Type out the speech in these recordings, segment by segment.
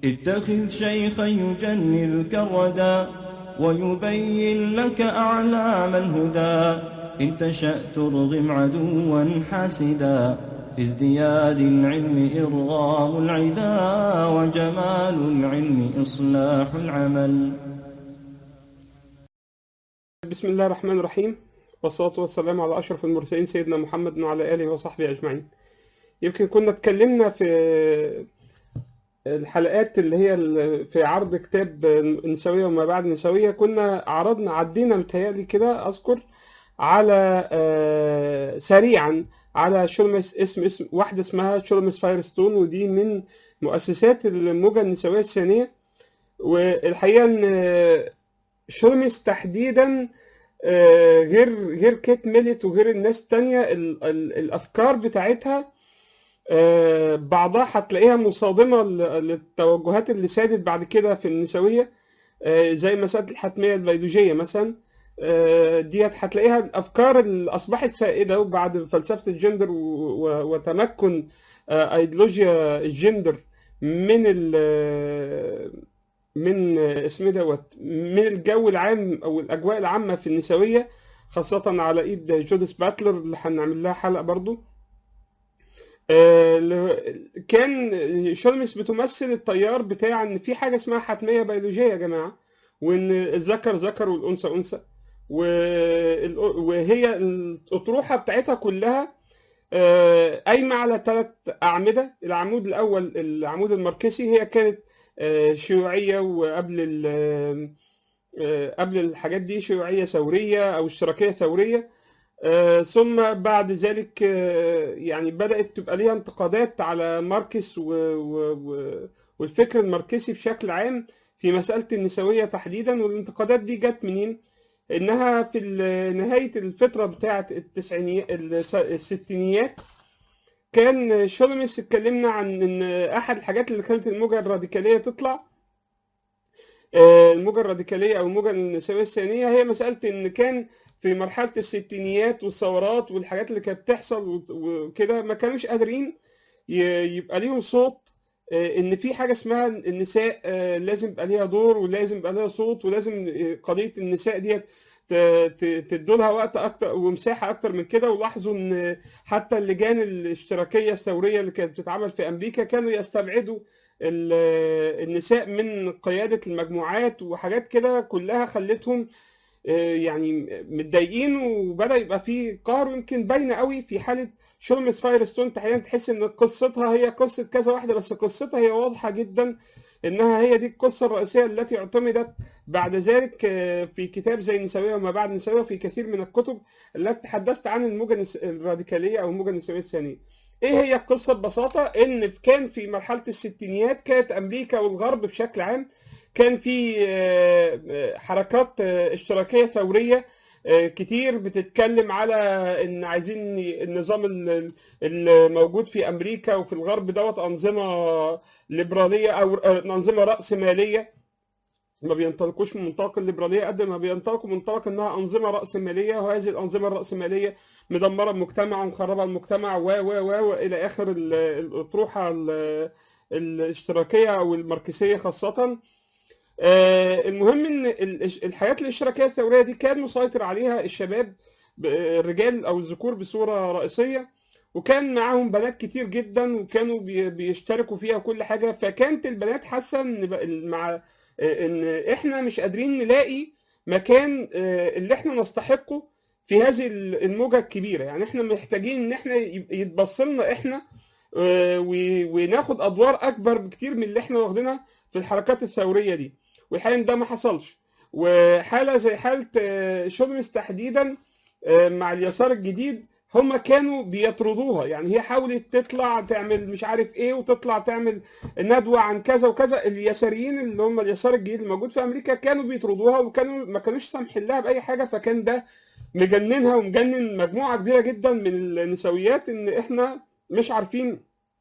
اتخذ شيخا يجنلك الردى ويبين لك أعلام الهدى إن تشأ ترغم عدوا حاسدا في ازدياد العلم إرغام العدا وجمال العلم إصلاح العمل بسم الله الرحمن الرحيم والصلاة والسلام على أشرف المرسلين سيدنا محمد وعلى آله وصحبه أجمعين يمكن كنا اتكلمنا في الحلقات اللي هي في عرض كتاب النسوية وما بعد النسوية كنا عرضنا عدينا متهيألي كده أذكر على آه، سريعا على شولمس اسم اسم واحدة اسمها شولمس فايرستون ودي من مؤسسات الموجة النسوية الثانية والحقيقة إن شولمس تحديدا آه، غير غير كيت ميلت وغير الناس التانية ال- ال- الأفكار بتاعتها آه، بعضها هتلاقيها مصادمة ل- للتوجهات اللي سادت بعد كده في النسوية آه، زي مسألة الحتمية البيولوجية مثلا آه، ديت هتلاقيها الأفكار اللي أصبحت سائدة وبعد فلسفة الجندر و- و- وتمكن آه، أيديولوجيا الجندر من ال من آه، اسمه دوت من الجو العام أو الأجواء العامة في النسوية خاصة على إيد جوديس باتلر اللي هنعمل لها حلقة برضو آه، ل- كان شولمس بتمثل التيار بتاع ان في حاجه اسمها حتميه بيولوجيه يا جماعه وان الذكر ذكر والانثى انثى وال- وهي الاطروحه بتاعتها كلها آه، قايمه على ثلاث اعمده العمود الاول العمود الماركسي هي كانت آه، شيوعيه وقبل ال- آه، قبل الحاجات دي شيوعيه ثوريه او اشتراكيه ثوريه آه، ثم بعد ذلك آه، يعني بدأت تبقى ليها انتقادات على ماركس و... و... و... والفكر الماركسي بشكل عام في مسألة النسوية تحديدا والانتقادات دي جت منين؟ إنها في ال- نهاية الفترة بتاعة التسعينيات الستينيات كان شولمس اتكلمنا عن إن أحد الحاجات اللي خلت الموجة الراديكالية تطلع آه، الموجة الراديكالية أو الموجة النسوية الثانية هي مسألة إن كان في مرحلة الستينيات والثورات والحاجات اللي كانت بتحصل وت- وكده ما كانوش قادرين ي- يبقى ليهم صوت آه، ان في حاجه اسمها النساء آه، لازم يبقى ليها دور ولازم يبقى لها صوت ولازم آه، قضيه النساء ديت تدوا لها وقت اكتر ومساحه اكتر من كده ولاحظوا ان حتى اللجان الاشتراكيه الثوريه اللي كانت بتتعمل في امريكا كانوا يستبعدوا ال- النساء من قياده المجموعات وحاجات كده كلها خلتهم آه، يعني متضايقين وبدا يبقى في قهر ويمكن باينه قوي في حاله شولمس فايرستون تحديدا تحس ان قصتها هي قصه كذا واحده بس قصتها هي واضحه جدا انها هي دي القصه الرئيسيه التي اعتمدت بعد ذلك آه، في كتاب زي النسويه وما بعد النسويه في كثير من الكتب التي تحدثت عن الموجه النس- الراديكاليه او الموجه النسويه الثانيه. ايه هي القصه ببساطه؟ ان كان في مرحله الستينيات كانت امريكا والغرب بشكل عام كان في آه، آه، حركات آه، اشتراكيه ثوريه آه، كتير بتتكلم على ان عايزين ي- النظام ال- الموجود في امريكا وفي الغرب دوت انظمه ليبراليه او آه، انظمه راسماليه ما بينطلقوش من منطلق الليبراليه قد ما بينطلقوا من منطلق انها انظمه راسماليه وهذه الانظمه الراسماليه مدمره المجتمع ومخربه المجتمع و و و والى اخر ال- الاطروحه ال- الاشتراكيه او الماركسيه خاصه آه، المهم ان ال- الحياه الاشتراكيه الثوريه دي كان مسيطر عليها الشباب ب- الرجال او الذكور بصوره رئيسيه وكان معاهم بنات كتير جدا وكانوا بي- بيشتركوا فيها كل حاجه فكانت البنات حاسه ان بق- مع آه، ان احنا مش قادرين نلاقي مكان آه، اللي احنا نستحقه في هذه ال- الموجه الكبيره يعني احنا محتاجين ان احنا يب- يتبص لنا احنا آه، و- وناخد ادوار اكبر بكتير من اللي احنا واخدينها في الحركات الثوريه دي والحقيقه إن ده ما حصلش وحاله زي حاله آه، شولمس تحديدا آه، مع اليسار الجديد هم كانوا بيطردوها يعني هي حاولت تطلع تعمل مش عارف ايه وتطلع تعمل ندوه عن كذا وكذا اليساريين اللي هم اليسار الجديد الموجود في امريكا كانوا بيطردوها وكانوا ما كانوش سامحين لها باي حاجه فكان ده مجننها ومجنن مجموعه كبيره جدا من النسويات ان احنا مش عارفين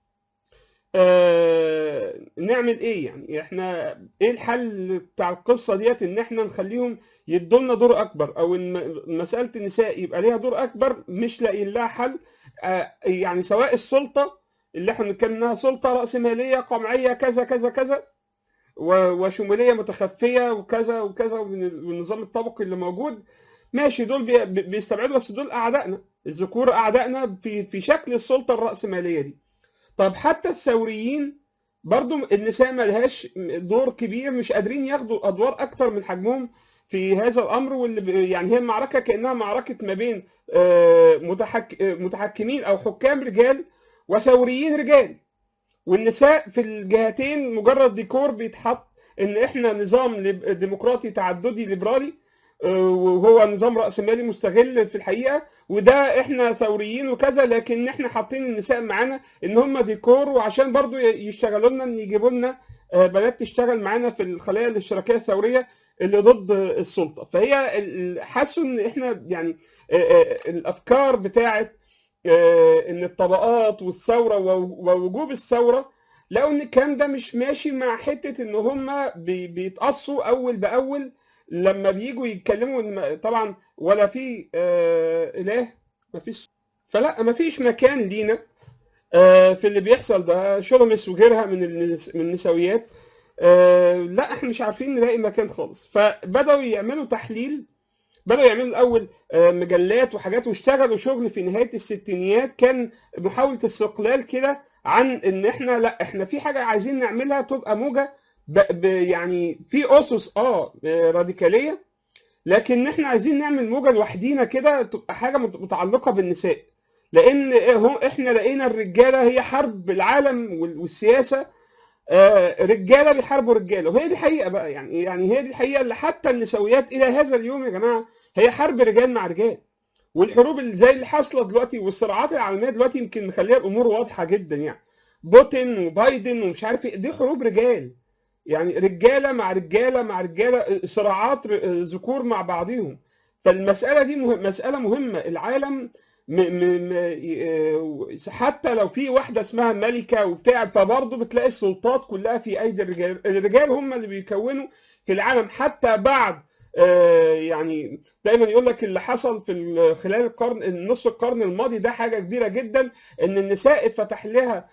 آه نعمل ايه يعني احنا ايه الحل بتاع القصه ديت ان احنا نخليهم يدوا لنا دور اكبر او ان مساله النساء يبقى ليها دور اكبر مش لاقيين لها حل آه يعني سواء السلطه اللي احنا بنتكلم انها سلطه راسماليه قمعيه كذا كذا كذا و- وشموليه متخفيه وكذا وكذا ومن- والنظام الطبقي اللي موجود ماشي دول بي- بي- بيستبعدوا بس دول اعدائنا الذكور اعدائنا في في شكل السلطه الراسماليه دي طب حتى الثوريين برضو النساء ما لهاش دور كبير مش قادرين ياخدوا ادوار اكتر من حجمهم في هذا الامر واللي ب- يعني هي المعركه كانها معركه ما بين آه، متحك آه، متحكمين او حكام رجال وثوريين رجال والنساء في الجهتين مجرد ديكور بيتحط ان احنا نظام ليب- ديمقراطي تعددي ليبرالي آه، وهو نظام رأسمالي مستغل في الحقيقة وده احنا ثوريين وكذا لكن احنا حاطين النساء معانا ان هم ديكور وعشان برضو ي- يشتغلوا لنا ان يجيبوا لنا آه، بنات تشتغل معانا في الخلايا الاشتراكية الثورية اللي ضد السلطة فهي ال- حسوا ان احنا يعني آه، آه، الافكار بتاعت آه، ان الطبقات والثوره و- ووجوب الثوره لقوا ان الكلام ده مش ماشي مع حته ان هم بيتقصوا اول باول لما بييجوا يتكلموا إن طبعا ولا في آه، اله ما فيش فلا ما فيش مكان لينا آه، في اللي بيحصل ده شولوميس وغيرها من النس- من النسويات آه، لا احنا مش عارفين نلاقي مكان خالص فبداوا يعملوا تحليل بدأوا يعملوا الأول آه، مجلات وحاجات واشتغلوا شغل في نهاية الستينيات كان محاولة استقلال كده عن إن إحنا لا إحنا في حاجة عايزين نعملها تبقى موجة ب ب يعني في أسس أه آه، راديكالية لكن إحنا عايزين نعمل موجة لوحدينا كده تبقى حاجة مت- متعلقة بالنساء لأن هو إحنا لقينا الرجالة هي حرب العالم وال- والسياسة آه، رجاله بيحاربوا رجاله وهي دي الحقيقه بقى يعني يعني هي دي الحقيقه اللي حتى النسويات الى هذا اليوم يا جماعه هي حرب رجال مع رجال والحروب اللي زي اللي حاصله دلوقتي والصراعات العالميه دلوقتي يمكن مخليها الامور واضحه جدا يعني بوتين وبايدن ومش عارف ايه دي حروب رجال يعني رجاله مع رجاله مع رجاله صراعات ر- ذكور مع بعضهم فالمساله دي مهم مساله مهمه العالم م م م ي- حتى لو في واحده اسمها ملكه وبتاع فبرضه بتلاقي السلطات كلها في ايدي الرجال الرجال هم اللي بيكونوا في العالم حتى بعد آه، يعني دايما يقول لك اللي حصل في ال- خلال القرن النصف القرن الماضي ده حاجه كبيره جدا ان النساء اتفتح لها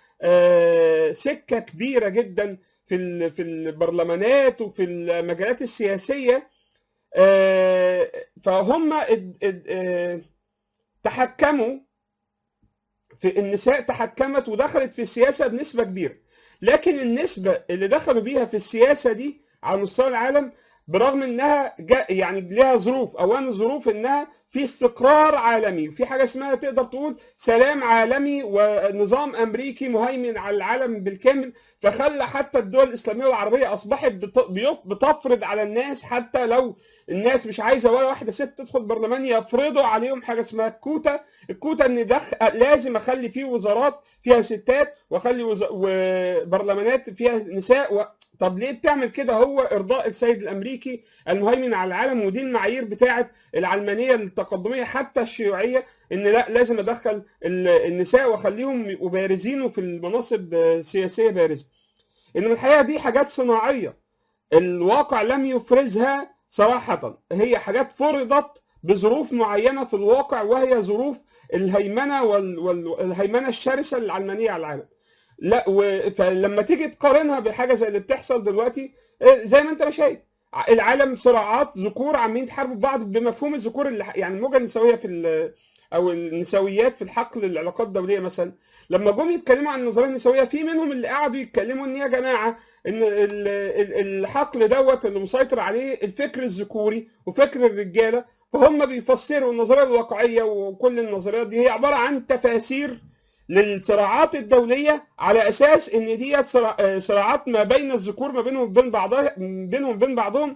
آه، سكه كبيره جدا في ال- في البرلمانات وفي المجالات السياسيه آه، فهم اد- اد- آه، تحكموا في النساء تحكمت ودخلت في السياسه بنسبه كبيره لكن النسبه اللي دخلوا بيها في السياسه دي على مستوى العالم برغم انها جا يعني لها ظروف اولا ظروف انها في استقرار عالمي وفي حاجه اسمها تقدر تقول سلام عالمي ونظام امريكي مهيمن على العالم بالكامل فخلى حتى الدول الاسلاميه والعربيه اصبحت بت- بيف- بتفرض على الناس حتى لو الناس مش عايزه ولا واحده ست تدخل برلمان يفرضوا عليهم حاجه اسمها الكوتا الكوتا ان ده لازم اخلي فيه وزارات فيها ستات واخلي وز... وبرلمانات فيها نساء و... طب ليه بتعمل كده هو ارضاء السيد الامريكي المهيمن على العالم ودي المعايير بتاعه العلمانيه التقدميه حتى الشيوعيه ان لا لازم ادخل ال- النساء واخليهم يبقوا بارزين وفي المناصب سياسيه بارزه انما الحقيقه دي حاجات صناعيه الواقع لم يفرزها صراحه هي حاجات فرضت بظروف معينه في الواقع وهي ظروف الهيمنه وال- وال- والهيمنه الشرسه للعلمانيه على العالم لا و... فلما تيجي تقارنها بحاجه زي اللي بتحصل دلوقتي آه، زي ما انت ما شايف ع- العالم صراعات ذكور عمالين يتحاربوا ببعض بمفهوم الذكور اللي يعني الموجه النسويه في ال... او النسويات في الحقل العلاقات الدوليه مثلا لما جم يتكلموا عن النظريه النسويه في منهم اللي قعدوا يتكلموا ان يا جماعه ان ال- ال- الحقل دوت اللي مسيطر عليه الفكر الذكوري وفكر الرجاله فهم بيفسروا النظريه الواقعيه وكل النظريات دي هي عباره عن تفاسير للصراعات الدوليه على اساس ان ديت صراع- آه، صراعات ما بين الذكور ما بينهم وبين بعضها بينهم وبين بعضهم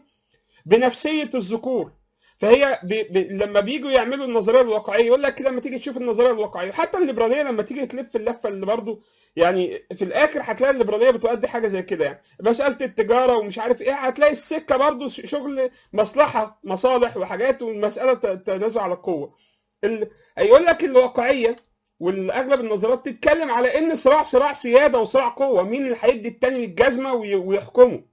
بنفسيه الذكور فهي بي بي لما بييجوا يعملوا النظريه الواقعيه يقول لك لما تيجي تشوف النظريه الواقعيه حتى الليبراليه لما تيجي تلف اللفه اللي برضو يعني في الاخر هتلاقي الليبراليه بتؤدي حاجه زي كده يعني مساله التجاره ومش عارف ايه هتلاقي السكه برضو شغل مصلحه مصالح وحاجات والمساله ت- تنازع على القوه ال... هيقول لك الواقعيه والاغلب النظريات تتكلم على ان صراع صراع سياده وصراع قوه مين اللي هيدي التاني الجزمه وي- ويحكمه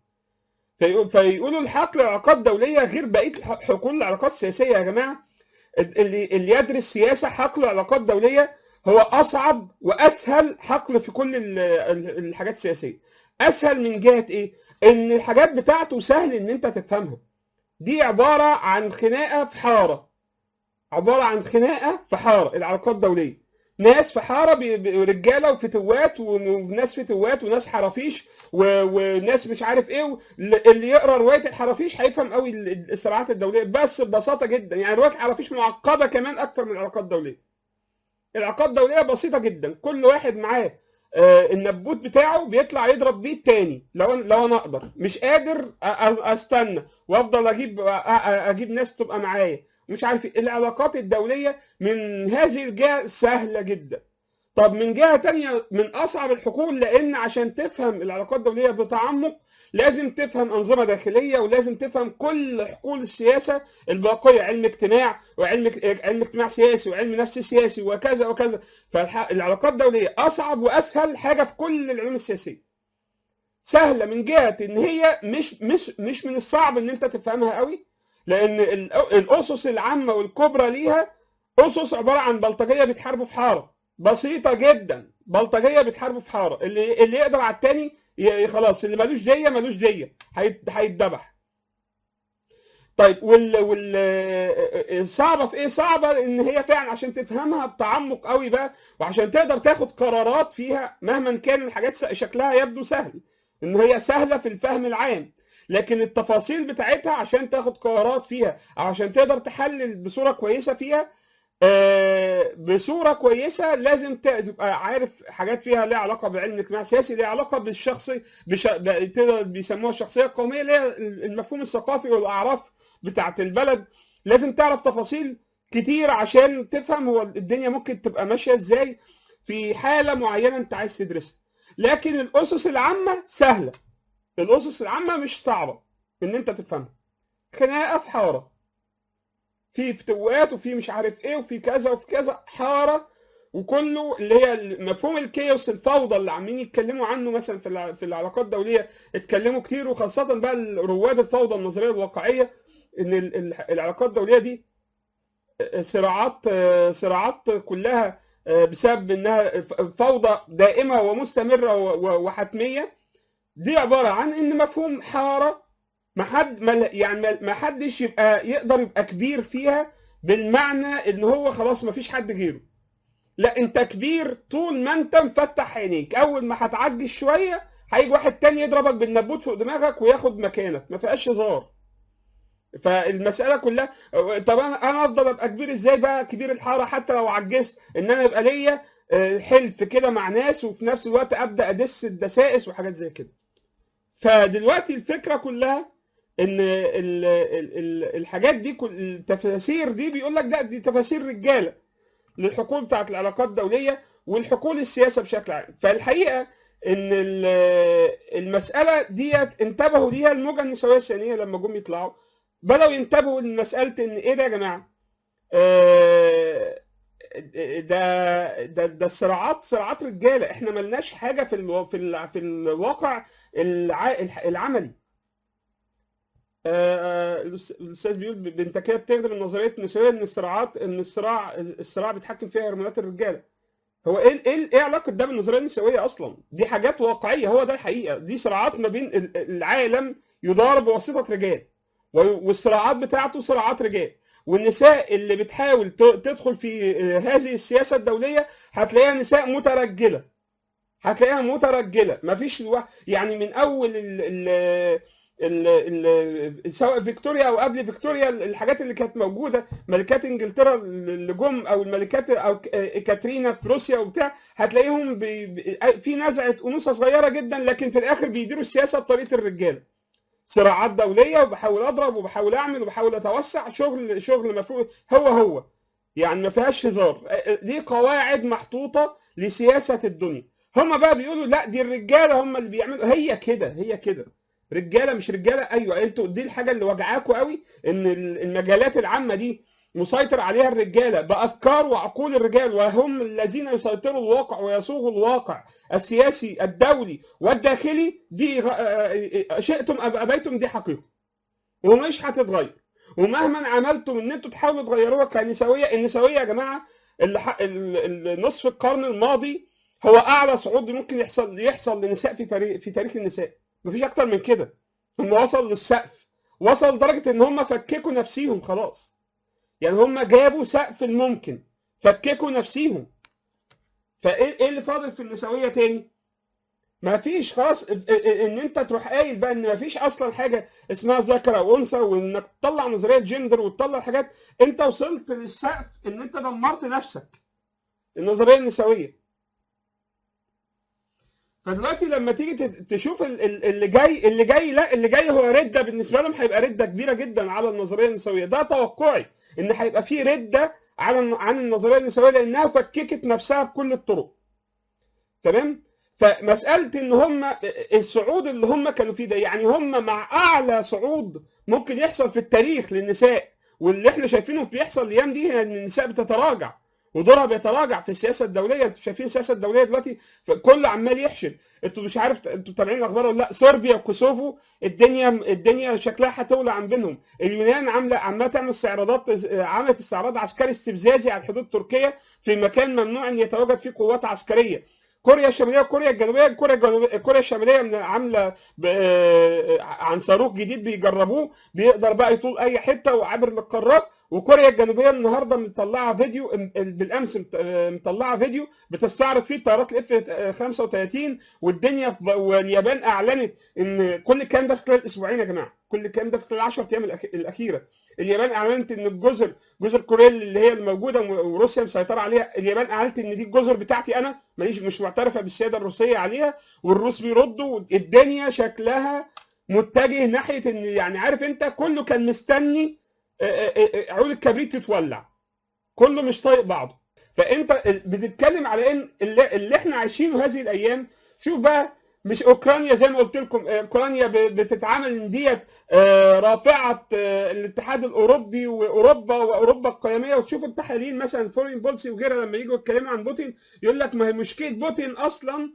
في- فيقولوا الحقل العلاقات الدوليه غير بقيه الح- حقول العلاقات السياسيه يا جماعه اللي اللي يدرس سياسه حقل علاقات دوليه هو اصعب واسهل حقل في كل ال- ال- الحاجات السياسيه اسهل من جهه ايه ان الحاجات بتاعته سهل ان انت تفهمها دي عباره عن خناقه في حاره عباره عن خناقه في حاره العلاقات الدوليه ناس في حاره بي- بي- رجاله وفتوات وناس فتوات وناس حرافيش و- وناس مش عارف ايه و- اللي يقرا روايه الحرافيش هيفهم قوي ال- الصراعات الدوليه بس ببساطه جدا يعني روايه الحرافيش معقده كمان اكتر من العلاقات الدوليه العلاقات الدوليه بسيطه جدا كل واحد معاه آه، النبوت بتاعه بيطلع يضرب بيه التاني لو لو انا اقدر مش قادر أ- أ- استنى وافضل اجيب أ- أ- اجيب ناس تبقى معايا مش عارف إيه. العلاقات الدوليه من هذه الجهه سهله جدا طب من جهه تانية من اصعب الحقول لان عشان تفهم العلاقات الدوليه بتعمق لازم تفهم انظمه داخليه ولازم تفهم كل حقول السياسه الباقيه علم اجتماع وعلم علم اجتماع سياسي وعلم نفس سياسي وكذا وكذا فالعلاقات الدوليه اصعب واسهل حاجه في كل العلوم السياسيه سهله من جهه ان هي مش مش مش من الصعب ان انت تفهمها قوي لان ال- الاسس العامه والكبرى ليها اسس عباره عن بلطجيه بيتحاربوا في حاره بسيطه جدا بلطجيه بيتحاربوا في حاره اللي اللي يقدر على التاني ي- خلاص اللي ملوش ديه ملوش ديه هيت- هيتذبح طيب وال وال الصعبه في ايه؟ صعبه ان هي فعلا عشان تفهمها بتعمق قوي بقى وعشان تقدر تاخد قرارات فيها مهما كان الحاجات س- شكلها يبدو سهل ان هي سهله في الفهم العام لكن التفاصيل بتاعتها عشان تاخد قرارات فيها او عشان تقدر تحلل بصوره كويسه فيها آه، بصوره كويسه لازم ت- تبقى عارف حاجات فيها ليها علاقه بعلم الاجتماع السياسي ليها علاقه بالشخصي بش... ب- تقدر بيسموها الشخصيه القوميه اللي هي المفهوم الثقافي والاعراف بتاعت البلد لازم تعرف تفاصيل كتير عشان تفهم هو الدنيا ممكن تبقى ماشيه ازاي في حاله معينه انت عايز تدرسها لكن الاسس العامه سهله الاسس العامه مش صعبه ان انت تفهمها خناقه في حاره في فتوات وفي مش عارف ايه وفي كذا وفي كذا حاره وكله اللي هي مفهوم الكيوس الفوضى اللي عاملين يتكلموا عنه مثلا في الع- في العلاقات الدوليه اتكلموا كتير وخاصه بقى رواد الفوضى النظريه الواقعيه ان ال- ال- العلاقات الدوليه دي صراعات صراعات كلها بسبب انها فوضى دائمه ومستمره و- و- وحتميه دي عباره عن ان مفهوم حاره ما حد ما يعني ما- ما حدش يبقى يقدر يبقى كبير فيها بالمعنى ان هو خلاص ما فيش حد غيره لا انت كبير طول ما انت مفتح عينيك اول ما هتعجز شويه هيجي واحد تاني يضربك بالنبوت فوق دماغك وياخد مكانك ما فيهاش هزار فالمساله كلها طب انا انا افضل ابقى كبير ازاي بقى كبير الحاره حتى لو عجزت ان انا يبقى ليا آه، حلف كده مع ناس وفي نفس الوقت ابدا ادس الدسائس وحاجات زي كده فدلوقتي الفكره كلها ان ال ال ال الحاجات دي كل التفاسير دي بيقول لك ده دي تفاسير رجاله للحقول بتاعت العلاقات الدوليه والحقول السياسه بشكل عام فالحقيقه ان ال- المساله ديت انتبهوا ليها الموجه النسويه الثانيه لما جم يطلعوا بداوا ينتبهوا لمساله ان ايه ده يا جماعه آه، ده ده ده الصراعات صراعات رجاله احنا ملناش حاجه في الو... في ال... في الواقع الع... الح- العملي آه، الأس- الاستاذ بيقول ب- بنت كده بتخدم النظريه النسويه ان الصراعات ان الصراع الصراع بيتحكم فيها هرمونات الرجاله هو ايه ايه ايه علاقه ده بالنظريه النسويه اصلا دي حاجات واقعيه هو ده الحقيقه دي صراعات ما بين ال- العالم يدار بواسطه رجال و- والصراعات بتاعته صراعات رجال والنساء اللي بتحاول ت- تدخل في آه، هذه السياسه الدوليه هتلاقيها نساء مترجله هتلاقيها مترجله مفيش الوا... يعني من اول ال... ال... ال... ال... سواء فيكتوريا او قبل فيكتوريا الحاجات اللي كانت موجوده ملكات انجلترا اللي جم او الملكات او ك- كاترينا في روسيا وبتاع هتلاقيهم بي... بي- في نزعه انوثه صغيره جدا لكن في الاخر بيديروا السياسه بطريقه الرجاله صراعات دوليه وبحاول اضرب وبحاول اعمل وبحاول اتوسع شغل شغل مفروض هو هو يعني ما فيهاش هزار دي قواعد محطوطه لسياسه الدنيا هما بقى بيقولوا لا دي الرجاله هم اللي بيعملوا هي كده هي كده رجاله مش رجاله ايوه انتوا دي الحاجه اللي وجعاكوا قوي ان المجالات العامه دي مسيطر عليها الرجاله بافكار وعقول الرجال وهم الذين يسيطروا الواقع ويصوغوا الواقع السياسي الدولي والداخلي دي غ- شئتم ام ابيتم دي حقيقه ومش هتتغير ومهما عملتم ان انتوا تحاولوا تغيروها كنسويه النسويه يا جماعه اللي ح- ال- ال- نصف القرن الماضي هو اعلى صعود ممكن يحصل يحصل لنساء في تاريخ في تاريخ النساء مفيش اكتر من كده هم وصل للسقف وصل لدرجه ان هم فككوا نفسيهم خلاص يعني هم جابوا سقف الممكن فككوا نفسيهم فايه ايه اللي فاضل في النسويه تاني ما فيش خلاص ان انت تروح قايل بقى ان ما فيش اصلا حاجه اسمها ذكر او انثى وانك تطلع نظريه جندر وتطلع حاجات انت وصلت للسقف ان انت دمرت نفسك النظريه النسويه فدلوقتي لما تيجي تشوف اللي جاي اللي جاي لا اللي جاي هو رده بالنسبه لهم هيبقى رده كبيره جدا على النظريه النسويه ده توقعي ان هيبقى في رده على عن النظريه النسويه لانها فككت نفسها بكل الطرق تمام فمساله ان هم الصعود اللي هم كانوا فيه ده يعني هم مع اعلى صعود ممكن يحصل في التاريخ للنساء واللي احنا شايفينه بيحصل الايام دي ان النساء بتتراجع ودورها بيتراجع في السياسه الدوليه انتوا شايفين السياسه الدوليه دلوقتي كل عمال يحشد انتوا مش عارف انتوا متابعين الاخبار ولا لا صربيا وكوسوفو الدنيا الدنيا شكلها هتولع عن بينهم اليونان عامله عماله تعمل استعراضات عملت استعراض عسكري استفزازي على الحدود التركيه في مكان ممنوع ان يتواجد فيه قوات عسكريه كوريا الشماليه وكوريا الجنوبيه كوريا الجنوبيه كوريا الشماليه عامله عن صاروخ جديد بيجربوه بيقدر بقى يطول اي حته وعبر للقارات وكوريا الجنوبيه النهارده مطلعه فيديو بالامس مطلعه فيديو بتستعرض فيه طيارات الاف 35 والدنيا واليابان اعلنت ان كل الكلام ده في خلال اسبوعين يا جماعه كل الكلام ده في خلال 10 ايام الاخيره اليابان اعلنت ان الجزر جزر كوريا اللي هي الموجوده وروسيا مسيطره عليها اليابان اعلنت ان دي الجزر بتاعتي انا ماليش مش معترفه بالسياده الروسيه عليها والروس بيردوا الدنيا شكلها متجه ناحيه ان يعني عارف انت كله كان مستني عود الكبريت تتولع كله مش طايق بعضه فانت بتتكلم على ان اللي, اللي احنا عايشينه هذه الايام شوف بقى مش اوكرانيا زي ما قلت لكم اوكرانيا بتتعامل ان ديت رافعه الاتحاد الاوروبي واوروبا واوروبا القيميه وتشوف التحاليل مثلا فورين بولسي وغيرها لما يجوا يتكلموا عن بوتين يقول لك ما هي مشكله بوتين اصلا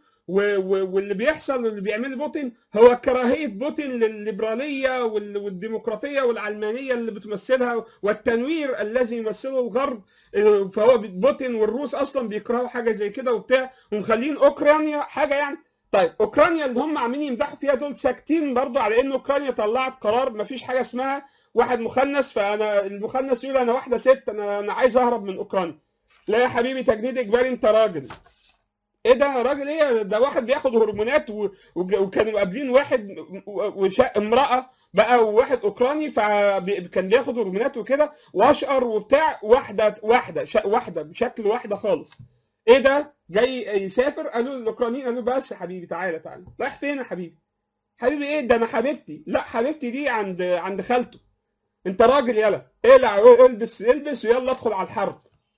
واللي بيحصل واللي بيعمله بوتين هو كراهيه بوتين للليبراليه والديمقراطيه والعلمانيه اللي بتمثلها والتنوير الذي يمثله الغرب فهو بوتين والروس اصلا بيكرهوا حاجه زي كده وبتاع ومخلين اوكرانيا حاجه يعني طيب اوكرانيا اللي هم عاملين يمدحوا فيها دول ساكتين برضو على ان اوكرانيا طلعت قرار ما فيش حاجه اسمها واحد مخنث فانا المخنث يقول انا واحده ست انا انا عايز اهرب من اوكرانيا لا يا حبيبي تجنيد اجباري انت راجل ايه ده راجل ايه ده واحد بياخد هرمونات و... وكانوا قابلين واحد وشا... امراه بقى وواحد اوكراني فكان بياخد هرمونات وكده واشقر وبتاع واحده واحده ش... واحده بشكل واحده خالص ايه ده جاي يسافر قالوا الاوكرانيين قالوا بس يا حبيبي تعالى تعالى رايح فين يا حبيبي حبيبي ايه ده انا حبيبتي لا حبيبتي دي عند عند خالته انت راجل يلا اقلع البس البس ويلا ادخل على الحرب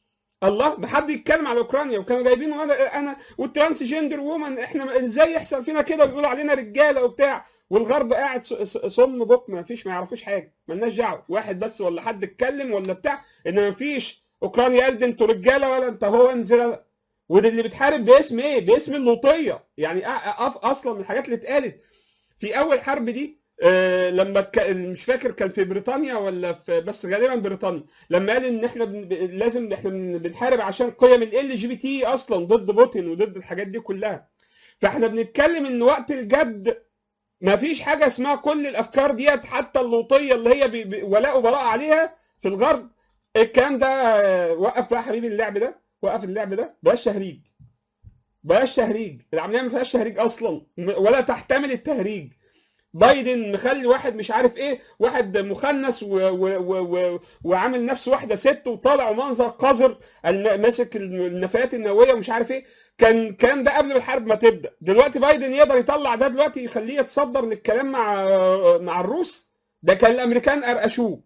الله ما حد يتكلم على اوكرانيا وكانوا جايبين انا انا والترانس جندر وومن احنا ازاي يحصل فينا كده ويقولوا علينا رجاله وبتاع والغرب قاعد صم بكم ما فيش ما يعرفوش حاجه مالناش دعوه واحد بس ولا حد اتكلم ولا بتاع ان ما فيش اوكرانيا قال ده انتوا رجاله ولا انت هو انزل وده اللي بتحارب باسم ايه؟ باسم اللوطيه يعني اصلا من الحاجات اللي اتقالت في اول حرب دي آه لما تك... مش فاكر كان في بريطانيا ولا في بس غالبا بريطانيا لما قال ان احنا بن... لازم احنا بنحارب عشان قيم ال جي بي تي اصلا ضد بوتين وضد الحاجات دي كلها فاحنا بنتكلم ان وقت الجد ما فيش حاجه اسمها كل الافكار ديت حتى اللوطيه اللي هي ب... ب... ولاء وبراء عليها في الغرب الكلام ده وقف بقى حبيبي اللعب ده وقف اللعب ده بلاش تهريج بلاش تهريج العمليه ما فيهاش تهريج اصلا ولا تحتمل التهريج بايدن مخلي واحد مش عارف ايه واحد مخنث و و و و وعامل نفسه واحده ست وطالع ومنظر قذر ماسك النفايات النوويه ومش عارف ايه كان الكلام ده قبل الحرب ما تبدا دلوقتي بايدن يقدر يطلع ده دلوقتي يخليه يتصدر للكلام مع مع الروس ده كان الامريكان قرقشوه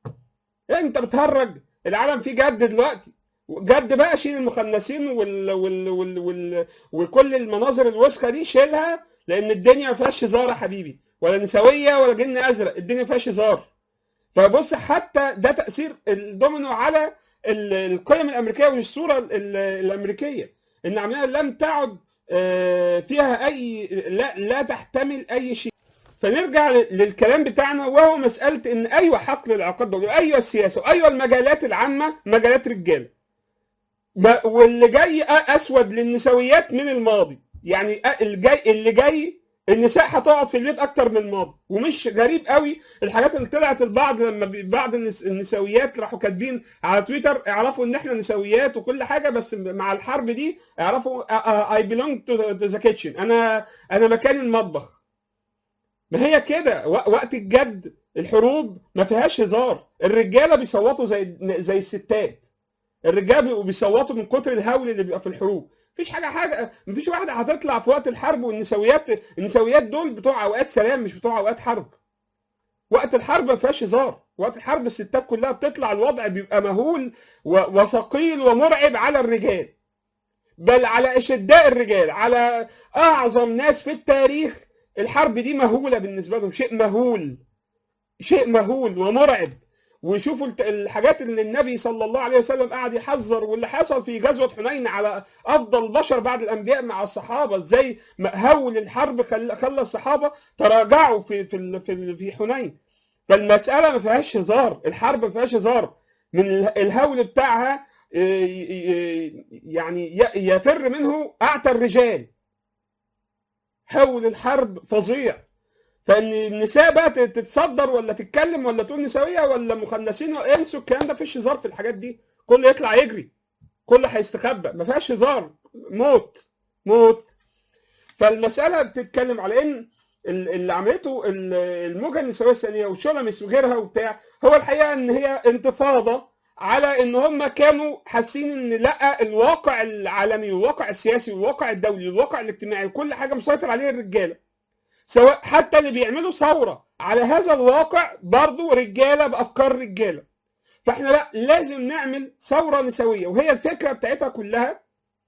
يعني انت بتهرج العالم فيه جد دلوقتي جد بقى شيل المخنثين وال... وال... وال... وال... وكل المناظر الوسخه دي شيلها لان الدنيا ما فيهاش هزار يا حبيبي ولا نسويه ولا جن ازرق الدنيا ما فيهاش هزار فبص حتى ده تاثير الدومينو على القيم الامريكيه والصوره الامريكيه ان عمليه لم تعد فيها اي لا لا تحتمل اي شيء فنرجع للكلام بتاعنا وهو مساله ان ايوه حقل العلاقات الدوليه ايوه السياسه وايوه المجالات العامه مجالات رجاله ما- واللي جاي أ- اسود للنسويات من الماضي يعني أ- الجاي اللي جاي النساء هتقعد في البيت اكتر من الماضي ومش غريب قوي الحاجات اللي طلعت البعض لما بي- بعض النس- النسويات راحوا كاتبين على تويتر اعرفوا ان احنا نسويات وكل حاجه بس مع الحرب دي اعرفوا اي بيلونج تو ذا كيتشن انا انا مكان المطبخ ما هي كده و- وقت الجد الحروب ما فيهاش هزار الرجاله بيصوتوا زي زي الستات الرجاله بيبقوا بيصوتوا من كتر الهول اللي بيبقى في الحروب مفيش حاجه حاجه مفيش واحده هتطلع في وقت الحرب والنسويات النسويات دول بتوع اوقات سلام مش بتوع اوقات حرب وقت الحرب ما فيهاش هزار وقت الحرب الستات كلها بتطلع الوضع بيبقى مهول و- وثقيل ومرعب على الرجال بل على اشداء الرجال على اعظم ناس في التاريخ الحرب دي مهوله بالنسبه لهم شيء مهول شيء مهول ومرعب وشوفوا الت- الحاجات اللي النبي صلى الله عليه وسلم قاعد يحذر واللي حصل في غزوه حنين على افضل البشر بعد الانبياء مع الصحابه ازاي هول الحرب خل- خلى الصحابه تراجعوا في في ال- في ال- في حنين فالمساله ما فيهاش هزار الحرب ما فيهاش هزار من ال- الهول بتاعها إيه، إيه، يعني ي- يفر منه اعتى الرجال هول الحرب فظيع فان النساء بقى تت- تتصدر ولا تتكلم ولا تقول نسويه ولا مخنثين ولا انسوا الكلام ده مفيش هزار في الحاجات دي كله يطلع يجري كله هيستخبى ما فيهاش هزار موت موت فالمساله بتتكلم على ان ال- اللي عملته ال- الموجه النسويه الثانيه وشولمس وغيرها وبتاع هو الحقيقه ان هي انتفاضه على ان هم كانوا حاسين ان لا الواقع العالمي والواقع السياسي والواقع الدولي والواقع الاجتماعي وكل حاجه مسيطر عليها الرجاله سواء حتى اللي بيعملوا ثوره على هذا الواقع برضه رجاله بافكار رجاله فاحنا لا لازم نعمل ثوره نسويه وهي الفكره بتاعتها كلها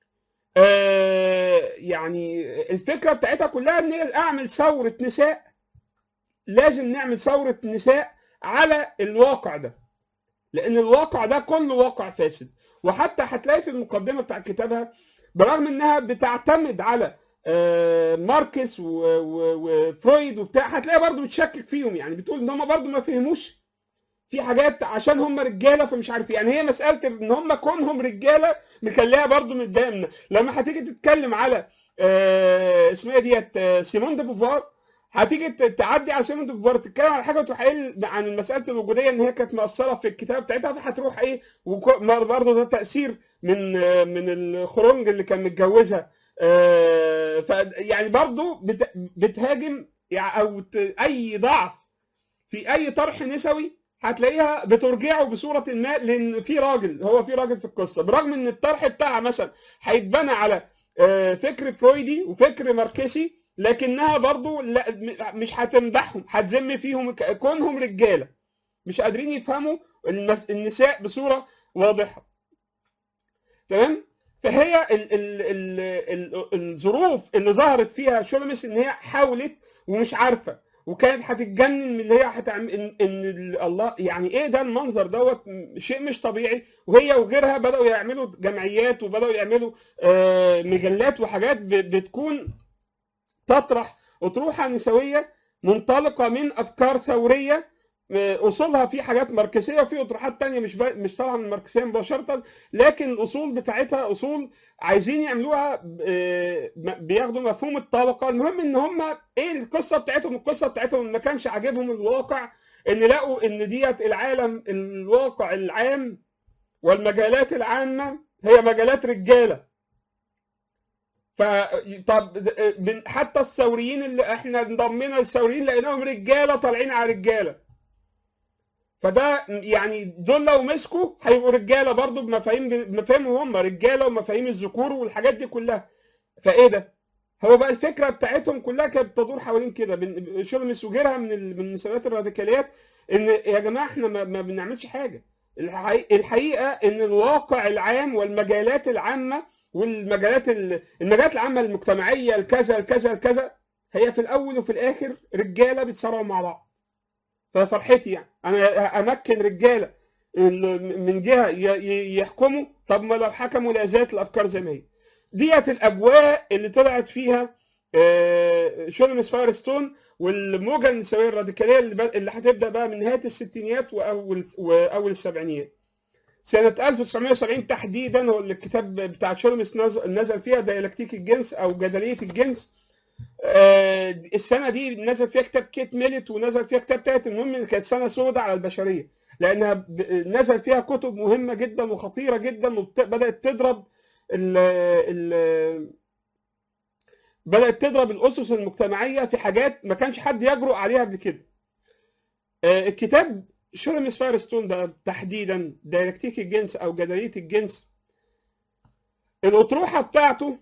آه يعني الفكره بتاعتها كلها ان هي اعمل ثوره نساء لازم نعمل ثوره نساء على الواقع ده لان الواقع ده كله واقع فاسد وحتى هتلاقي في المقدمه بتاع كتابها برغم انها بتعتمد على آه، ماركس و- و- وفرويد وبتاع هتلاقي برضه بتشكك فيهم يعني بتقول ان هم برضه ما فهموش في حاجات عشان هم رجاله فمش عارف إيه. يعني هي مساله ان هم كونهم رجاله مخليها برضه متضايقه منها. لما هتيجي تتكلم على آه، اسمها إيه ديت آه، سيمون دي بوفار هتيجي ت- تعدي على سيمون دي بوفار تتكلم على حاجه وتروح قايل عن مساله الوجوديه ان هي كانت مأثره في الكتاب بتاعتها فهتروح ايه برضه ده تاثير من آه، من الخرنج اللي كان متجوزها آه، ف يعني برضه بت- بتهاجم يعني او ت- اي ضعف في اي طرح نسوي هتلاقيها بترجعه بصوره ما لان في راجل هو في راجل في القصه برغم ان الطرح بتاعها مثلا هيتبنى على آه، فكر فرويدي وفكر ماركسي لكنها برضو لا م- مش هتمدحهم هتذم فيهم ك- كونهم رجاله مش قادرين يفهموا المس... النساء بصوره واضحه تمام فهي ال... ال... ال... ال... الظروف اللي ظهرت فيها شولمس ان هي حاولت ومش عارفه وكانت هتتجنن من اللي هي هتعمل ان, إن ال- الله يعني ايه ده المنظر دوت م- شيء مش طبيعي وهي وغيرها بداوا يعملوا جمعيات وبداوا يعملوا آه، مجلات وحاجات ب- بتكون تطرح اطروحه نسويه منطلقه من افكار ثوريه آه، اصولها في حاجات ماركسيه وفي اطروحات تانية مش ب- مش طالعه من الماركسيه مباشره لكن الاصول بتاعتها اصول عايزين يعملوها آه، م- بياخدوا مفهوم الطبقه المهم ان هم ايه القصه بتاعتهم القصه بتاعتهم ما كانش عاجبهم الواقع ان لقوا ان ديت العالم الواقع العام والمجالات العامه هي مجالات رجاله ف طب من- حتى الثوريين اللي احنا انضمينا للثوريين لقيناهم رجاله طالعين على رجاله فده يعني دول لو مسكوا هيبقوا رجاله برضو بمفاهيم بمفاهيمهم هم رجاله ومفاهيم الذكور والحاجات دي كلها فايه ده؟ هو بقى الفكره بتاعتهم كلها كانت تدور حوالين كده بن- شولمس وغيرها من ال- من النسويات الراديكاليات ان يا جماعه احنا ما, ما بنعملش حاجه الحقيقه, الحقيقة ان الواقع العام والمجالات العامه والمجالات ال- المجالات العامه المجتمعيه الكذا الكذا الكذا هي في الاول وفي الاخر رجاله بيتصارعوا مع بعض ففرحتي يعني انا امكن رجاله ال- من جهه ي- ي- يحكموا طب ما لو حكموا لا زالت الافكار زي ما هي ديت الاجواء اللي طلعت فيها آه، شولمس فايرستون والموجه النسويه الراديكاليه اللي, ب- اللي هتبدا بقى من نهايه الستينيات واول واول السبعينيات سنة 1970 تحديدا هو الكتاب بتاع تشولمس نزل نزل فيها ديالكتيك الجنس أو جدلية الجنس آه، السنة دي نزل فيها كتاب كيت ميلت ونزل فيها كتاب تالت المهم إن كانت سنة سوداء على البشرية لأنها ب- نزل فيها كتب مهمة جدا وخطيرة جدا وبدأت تضرب ال ال بدأت تضرب الأسس المجتمعية في حاجات ما كانش حد يجرؤ عليها قبل كده. آه، الكتاب شيرمس فايرستون بقى تحديدا دايلكتيك الجنس أو جدلية الجنس الأطروحة بتاعته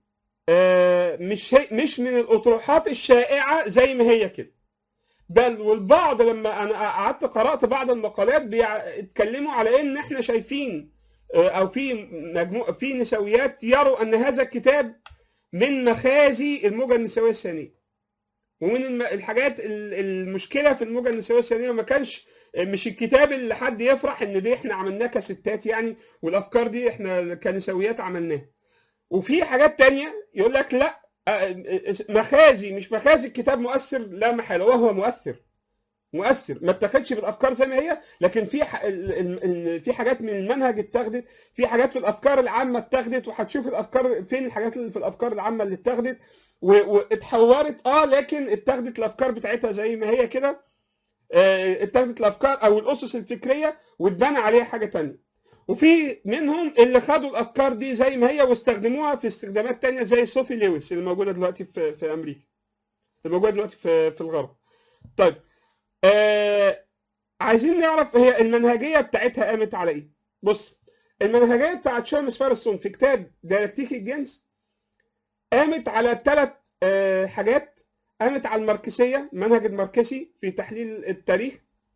آه، مش هي مش من الأطروحات الشائعة زي ما هي كده. بل والبعض لما انا قعدت قرات بعض المقالات بيتكلموا على ان احنا شايفين آه، او في مجموعه في نسويات يروا ان هذا الكتاب من مخازي الموجه النسويه الثانيه ومن الم- الحاجات ال- المشكله في الموجه النسويه الثانيه ما كانش مش الكتاب اللي حد يفرح ان دي احنا عملناه كستات يعني والافكار دي احنا كنسويات عملناها وفي حاجات تانية يقول لك لا آه، مخازي مش مخازي الكتاب مؤثر لا محاله وهو مؤثر مؤثر ما اتخذش بالافكار زي ما هي لكن في ح... ال... ال... ال... في حاجات من المنهج اتاخدت في حاجات في الافكار العامه اتاخدت وهتشوف الافكار فين الحاجات اللي في الافكار العامه اللي اتاخدت و... واتحورت اه لكن اتاخدت الافكار بتاعتها زي ما هي كده آه، اتاخدت الافكار او الاسس الفكريه واتبنى عليها حاجه تانية وفي منهم اللي خدوا الافكار دي زي ما هي واستخدموها في استخدامات تانية زي صوفي لويس اللي موجوده دلوقتي في في امريكا اللي موجوده دلوقتي في في الغرب طيب آه عايزين نعرف هي المنهجيه بتاعتها قامت على ايه بص المنهجيه بتاعت شيرمس فارستون في كتاب ديالكتيك الجنس قامت على ثلاث آه حاجات قامت على الماركسيه المنهج الماركسي في تحليل التاريخ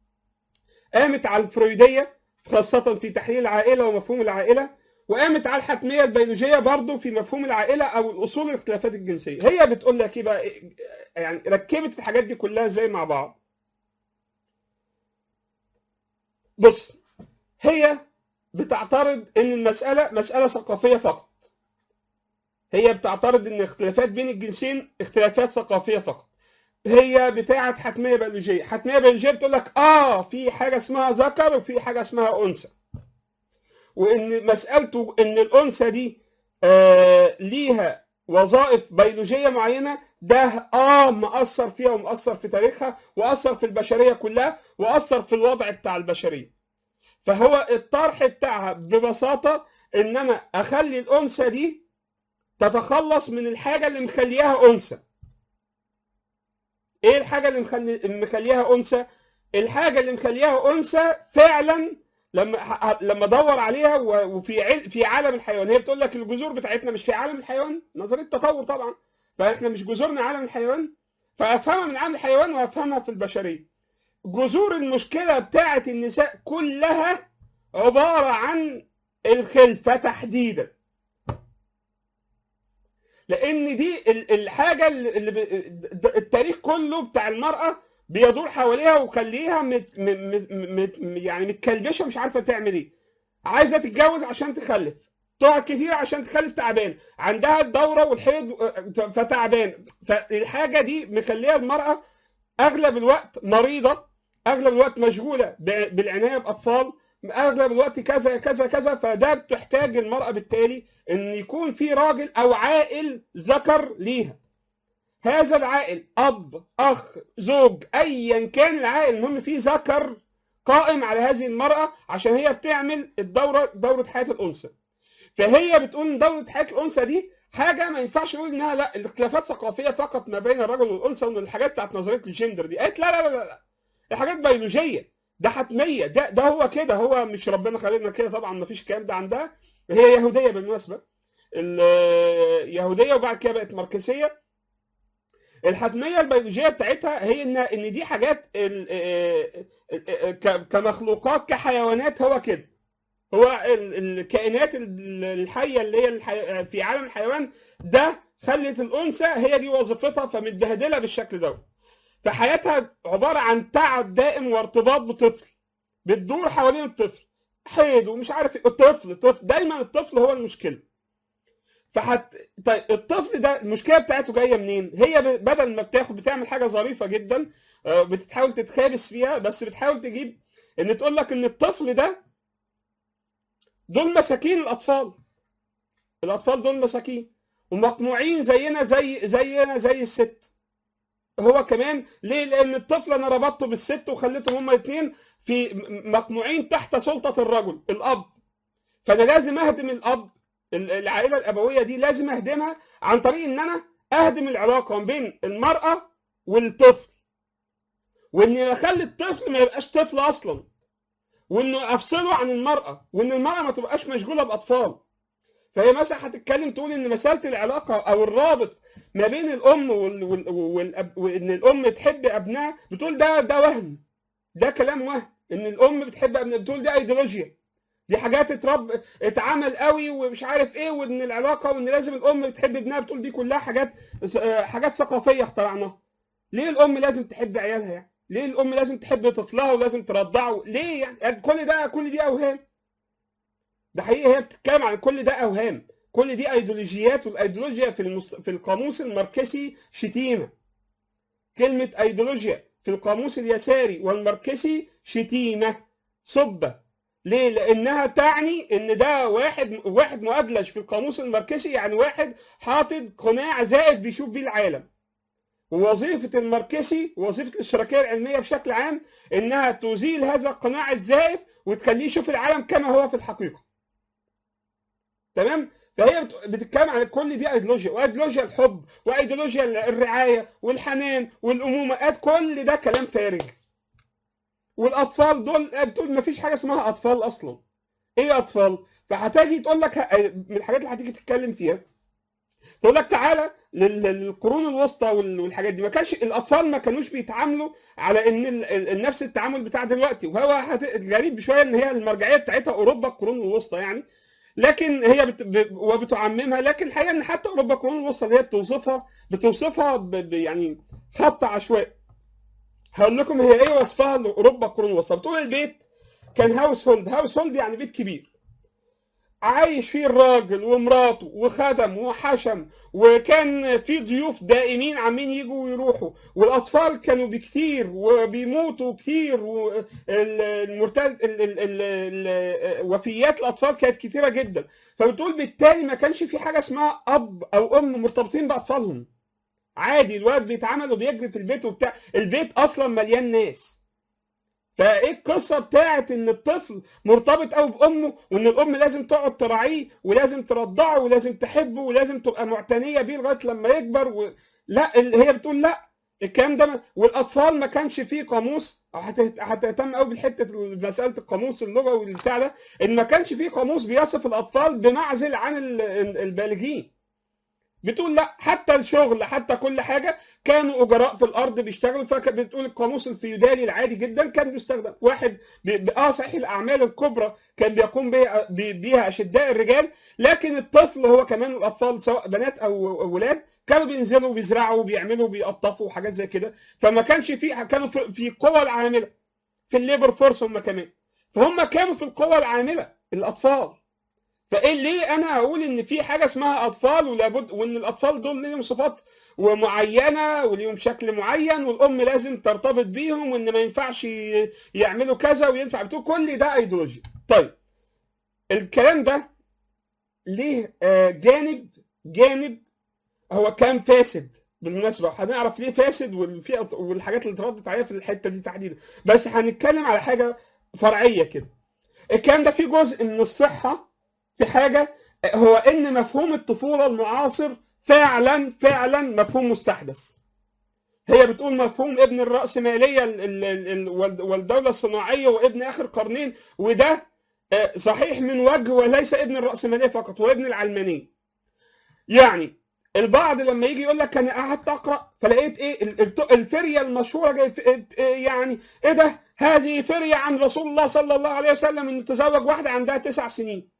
قامت على الفرويديه خاصة في تحليل العائلة ومفهوم العائلة وقامت على الحتمية البيولوجية برضو في مفهوم العائلة أو الأصول الاختلافات الجنسية هي بتقول لك إيه بقى يعني ركبت الحاجات دي كلها ازاي مع بعض بص هي بتعترض ان المسألة مسألة ثقافية فقط هي بتعترض ان اختلافات بين الجنسين اختلافات ثقافية فقط هي بتاعة حتمية بيولوجية حتمية بيولوجية بتقول لك اه في حاجة اسمها ذكر وفي حاجة اسمها أنثى وان مسألته ان الأنثى دي آه ليها وظائف بيولوجية معينة ده اه مأثر فيها ومأثر في تاريخها وأثر في البشرية كلها وأثر في الوضع بتاع البشرية فهو الطرح بتاعها ببساطة ان انا اخلي الأنثى دي تتخلص من الحاجة اللي مخلياها أنثى ايه الحاجة اللي مخلي مخلياها أنثى الحاجة اللي مخلياها أنثى فعلا لما لما ادور عليها وفي عل... في عالم الحيوان هي بتقول لك الجذور بتاعتنا مش في عالم الحيوان نظريه تطور طبعا فاحنا مش جذورنا عالم الحيوان فافهمها من عالم الحيوان وافهمها في البشريه جذور المشكله بتاعه النساء كلها عباره عن الخلفه تحديدا لان دي الحاجه اللي التاريخ كله بتاع المراه بيدور حواليها وخليها مت مت مت يعني متكلبشه مش عارفه تعمل ايه عايزه تتجوز عشان تخلف تقعد كتير عشان تخلف تعبان عندها الدوره والحيض فتعبان فالحاجه دي مخليها المراه اغلب الوقت مريضه اغلب الوقت مشغوله بالعنايه باطفال اغلب الوقت كذا كذا كذا فده بتحتاج المراه بالتالي ان يكون في راجل او عائل ذكر ليها هذا العائل اب اخ زوج ايا كان العائل المهم في ذكر قائم على هذه المراه عشان هي بتعمل الدوره دوره حياه الانثى فهي بتقول ان دوره حياه الانثى دي حاجه ما ينفعش نقول انها لا الاختلافات ثقافيه فقط ما بين الرجل والانثى وان الحاجات بتاعت نظريه الجندر دي قالت لا لا لا لا دي حاجات بيولوجيه ده حتميه ده ده هو كده هو مش ربنا خلقنا كده طبعا ما فيش الكلام ده عندها هي يهوديه بالمناسبه اليهوديه وبعد كده بقت ماركسيه الحتميه البيولوجيه بتاعتها هي ان ان دي حاجات كمخلوقات كحيوانات هو كده هو الكائنات الحيه اللي هي في عالم الحيوان ده خلت الانثى هي دي وظيفتها فمتبهدله بالشكل ده فحياتها عباره عن تعب دائم وارتباط بطفل بتدور حوالين الطفل حيض ومش عارف الطفل طفل دايما الطفل هو المشكله فحت طيب الطفل ده المشكله بتاعته جايه منين؟ هي بدل ما بتاخد بتعمل حاجه ظريفه جدا بتحاول تتخابس فيها بس بتحاول تجيب ان تقول لك ان الطفل ده دول مساكين الاطفال الاطفال دول مساكين ومقموعين زينا زي زينا زي الست هو كمان ليه لان الطفل انا ربطته بالست وخليتهم هما الاثنين في م- مقموعين تحت سلطه الرجل الاب فانا لازم اهدم الاب ال- العائله الابويه دي لازم اهدمها عن طريق ان انا اهدم العلاقه ما بين المراه والطفل واني اخلي الطفل ما يبقاش طفل اصلا وانه افصله عن المراه وان المراه ما تبقاش مشغوله باطفال فهي مثلا هتتكلم تقول ان مساله العلاقه او الرابط ما بين الام وال... وال... والأب... وان الام تحب ابنها بتقول ده ده وهم ده كلام وهم ان الام بتحب ابنها بتقول دي ايديولوجيا دي حاجات اترب اتعمل قوي ومش عارف ايه وان العلاقه وان لازم الام تحب ابنها بتقول دي كلها حاجات حاجات ثقافيه اخترعناها ليه الام لازم تحب عيالها يعني ليه الام لازم تحب طفلها ولازم ترضعه ليه يعني, يعني كل ده كل دي اوهام ده حقيقي هي بتتكلم عن كل ده اوهام كل دي ايديولوجيات والايديولوجيا في المست... في القاموس الماركسي شتيمه كلمه ايديولوجيا في القاموس اليساري والماركسي شتيمه سبه ليه؟ لانها تعني ان ده واحد واحد مؤدلج في القاموس الماركسي يعني واحد حاطط قناع زائف بيشوف بيه العالم ووظيفة الماركسي ووظيفة الاشتراكية العلمية بشكل عام إنها تزيل هذا القناع الزائف وتخليه يشوف العالم كما هو في الحقيقة. تمام؟ فهي بتتكلم عن كل دي ايديولوجيا وايديولوجيا الحب وايديولوجيا الرعاية والحنان والأمومة كل ده كلام فارغ. والاطفال دول بتقول ما فيش حاجه اسمها اطفال اصلا ايه اطفال فهتيجي تقول لك من الحاجات اللي هتيجي تتكلم فيها تقول لك تعالى للقرون الوسطى والحاجات دي ما كانش الاطفال ما كانوش بيتعاملوا على ان نفس التعامل بتاع دلوقتي وهو غريب شويه ان هي المرجعيه بتاعتها اوروبا القرون الوسطى يعني لكن هي بت... وبتعممها لكن الحقيقه ان حتى اوروبا القرون الوسطى اللي هي بتوصفها بتوصفها ب... ب... يعني خط عشوائي هقول لكم هي ايه وصفها لاوروبا القرون الوسطى بتقول البيت كان هاوس هولد هاوس هولد يعني بيت كبير عايش فيه الراجل ومراته وخدم وحشم وكان في ضيوف دائمين عمالين يجوا ويروحوا والاطفال كانوا بكتير وبيموتوا كتير والمرتد وفيات الاطفال كانت كتيره جدا فبتقول بالتالي ما كانش في حاجه اسمها اب او ام مرتبطين باطفالهم عادي الولد بيتعمل وبيجري في البيت وبتاع البيت اصلا مليان ناس فايه القصه بتاعت ان الطفل مرتبط قوي بامه وان الام لازم تقعد تراعيه ولازم ترضعه ولازم تحبه ولازم تبقى معتنيه بيه لغايه لما يكبر و... لا هي بتقول لا الكلام ده والاطفال ما كانش فيه قاموس هتهتم قوي بحته مساله القاموس اللغوي بتاع ده ان ما كانش فيه قاموس بيصف الاطفال بمعزل عن البالغين بتقول لا حتى الشغل حتى كل حاجه كانوا اجراء في الارض بيشتغلوا فبتقول القاموس الفيودالي العادي جدا كان بيستخدم واحد بي... اه صحيح الاعمال الكبرى كان بيقوم بيها, بيها اشداء الرجال لكن الطفل هو كمان الاطفال سواء بنات او اولاد كانوا بينزلوا بيزرعوا بيعملوا بيقطفوا وحاجات زي كده فما كانش في كانوا في, في القوى العامله في الليبر فورس هم كمان فهم كانوا في القوى العامله الاطفال فايه ليه انا اقول ان في حاجه اسمها اطفال ولابد وان الاطفال دول ليهم صفات ومعينه وليهم شكل معين والام لازم ترتبط بيهم وان ما ينفعش يعملوا كذا وينفع بتقول كل ده ايديولوجي طيب الكلام ده ليه جانب جانب هو كان فاسد بالمناسبه هنعرف ليه فاسد والحاجات اللي اتردت عليها في الحته دي تحديدا بس هنتكلم على حاجه فرعيه كده الكلام ده فيه جزء من الصحه في حاجة هو إن مفهوم الطفولة المعاصر فعلا فعلا مفهوم مستحدث. هي بتقول مفهوم ابن الرأسمالية والدولة الصناعية وابن آخر قرنين وده صحيح من وجه وليس ابن الرأسمالية فقط هو ابن العلمانية. يعني البعض لما يجي يقول لك انا قعدت اقرا فلقيت ايه الفريه المشهوره جاي يعني ايه ده هذه فريه عن رسول الله صلى الله عليه وسلم انه تزوج واحده عندها تسع سنين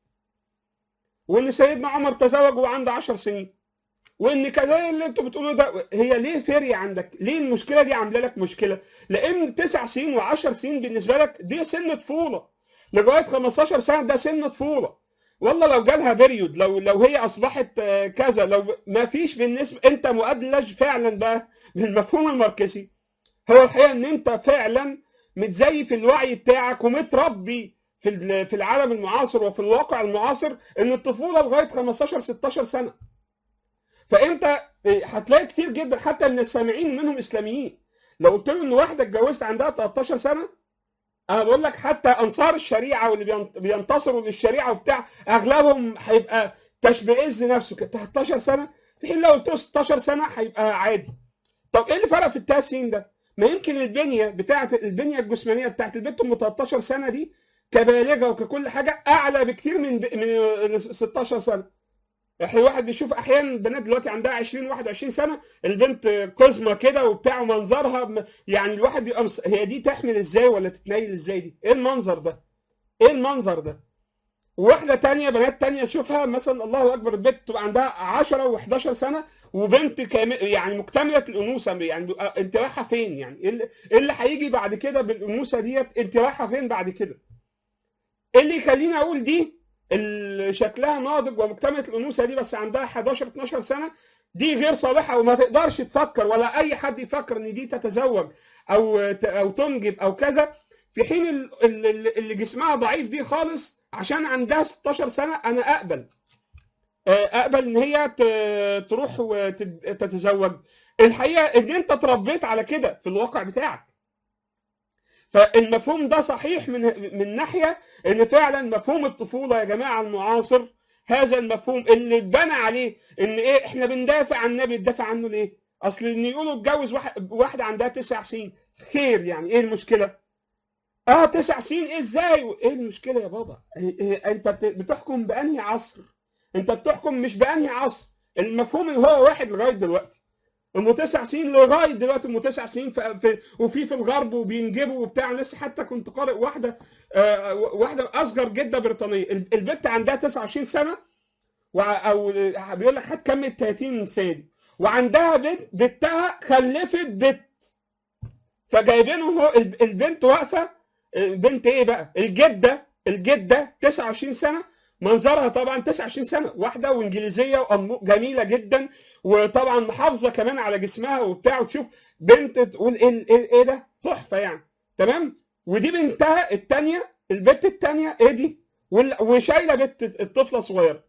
وان سيدنا عمر تزوج وعنده 10 سنين وان كذا اللي انتوا بتقولوا ده هي ليه فيري عندك؟ ليه المشكله دي عامله لك مشكله؟ لان تسع سنين و10 سنين بالنسبه لك دي سن طفوله لغايه 15 سنه ده سن طفوله والله لو جالها بيريود لو لو هي اصبحت كذا لو ما فيش بالنسبه انت مؤدلج فعلا بقى بالمفهوم الماركسي هو الحقيقه ان انت فعلا متزيف الوعي بتاعك ومتربي في ال- في العالم المعاصر وفي الواقع المعاصر ان الطفوله لغايه 15 16 سنه فانت هتلاقي كتير جدا حتى من السامعين منهم اسلاميين لو قلت له ان واحده اتجوزت عندها 13 سنه انا بقول لك حتى انصار الشريعه واللي بينت- بينتصروا للشريعه وبتاع اغلبهم هيبقى تشمئز نفسه كده 13 سنه في حين لو قلت له 16 سنه هيبقى عادي طب ايه اللي فرق في الثلاث سنين ده؟ ما يمكن البنيه بتاعه البنيه الجسمانيه بتاعه البنت ام 13 سنه دي كبالغه وككل حاجه اعلى بكتير من من 16 سنه احنا الواحد بيشوف احيانا بنات دلوقتي عندها 20 21 سنه البنت قزمه كده وبتاع ومنظرها م- يعني الواحد بيبقى مس... هي دي تحمل ازاي ولا تتنيل ازاي دي؟ ايه المنظر ده؟ ايه المنظر ده؟ وواحده تانية بنات تانية اشوفها مثلا الله اكبر البنت تبقى عندها 10 و11 سنه وبنت كامل يعني مكتمله الانوثه يعني انت رايحه فين يعني؟ ايه اللي- إيه اللي هيجي بعد كده بالانوثه ديت انت رايحه فين بعد كده؟ ايه اللي يخليني اقول دي اللي شكلها ناضج ومكتمله الانوثه دي بس عندها 11 12 سنه دي غير صالحه وما تقدرش تفكر ولا اي حد يفكر ان دي تتزوج او ت- او تنجب او كذا في حين ال- ال- ال- اللي جسمها ضعيف دي خالص عشان عندها 16 سنه انا اقبل آه، اقبل ان هي ت- تروح وتتزوج الحقيقه ان انت اتربيت على كده في الواقع بتاعك فالمفهوم ده صحيح من من ناحيه ان فعلا مفهوم الطفوله يا جماعه المعاصر هذا المفهوم اللي اتبنى عليه ان ايه احنا بندافع عن النبي ندافع عنه ليه؟ اصل ان يقولوا اتجوز واحد واحده عندها تسع سنين خير يعني ايه المشكله؟ اه تسع سنين ايه ازاي؟ ايه المشكله يا بابا؟ إيه إيه انت بت- بتحكم بانهي عصر؟ انت بتحكم مش بانهي عصر؟ المفهوم اللي هو واحد لغايه دلوقتي ام تسع سنين لغايه دلوقتي ام تسع سنين في في وفي في الغرب وبينجبوا وبتاع لسه حتى كنت قارئ واحده آه، واحده اصغر جده بريطانيه الب- البت عندها 29 سنه وع- او بيقول لك هتكمل 30 سنه دي وعندها بنت بنتها خلفت بنت فجايبينهم هو الب- البنت واقفه البنت ايه بقى الجده الجده 29 سنه منظرها طبعا 29 سنه واحده وانجليزيه وجميله جدا وطبعا محافظه كمان على جسمها وبتاع وتشوف بنت تقول ايه ايه, إيه ده تحفه يعني تمام ودي بنتها الثانيه البنت الثانيه ايه دي وال- وشايله بنت الطفله صغيره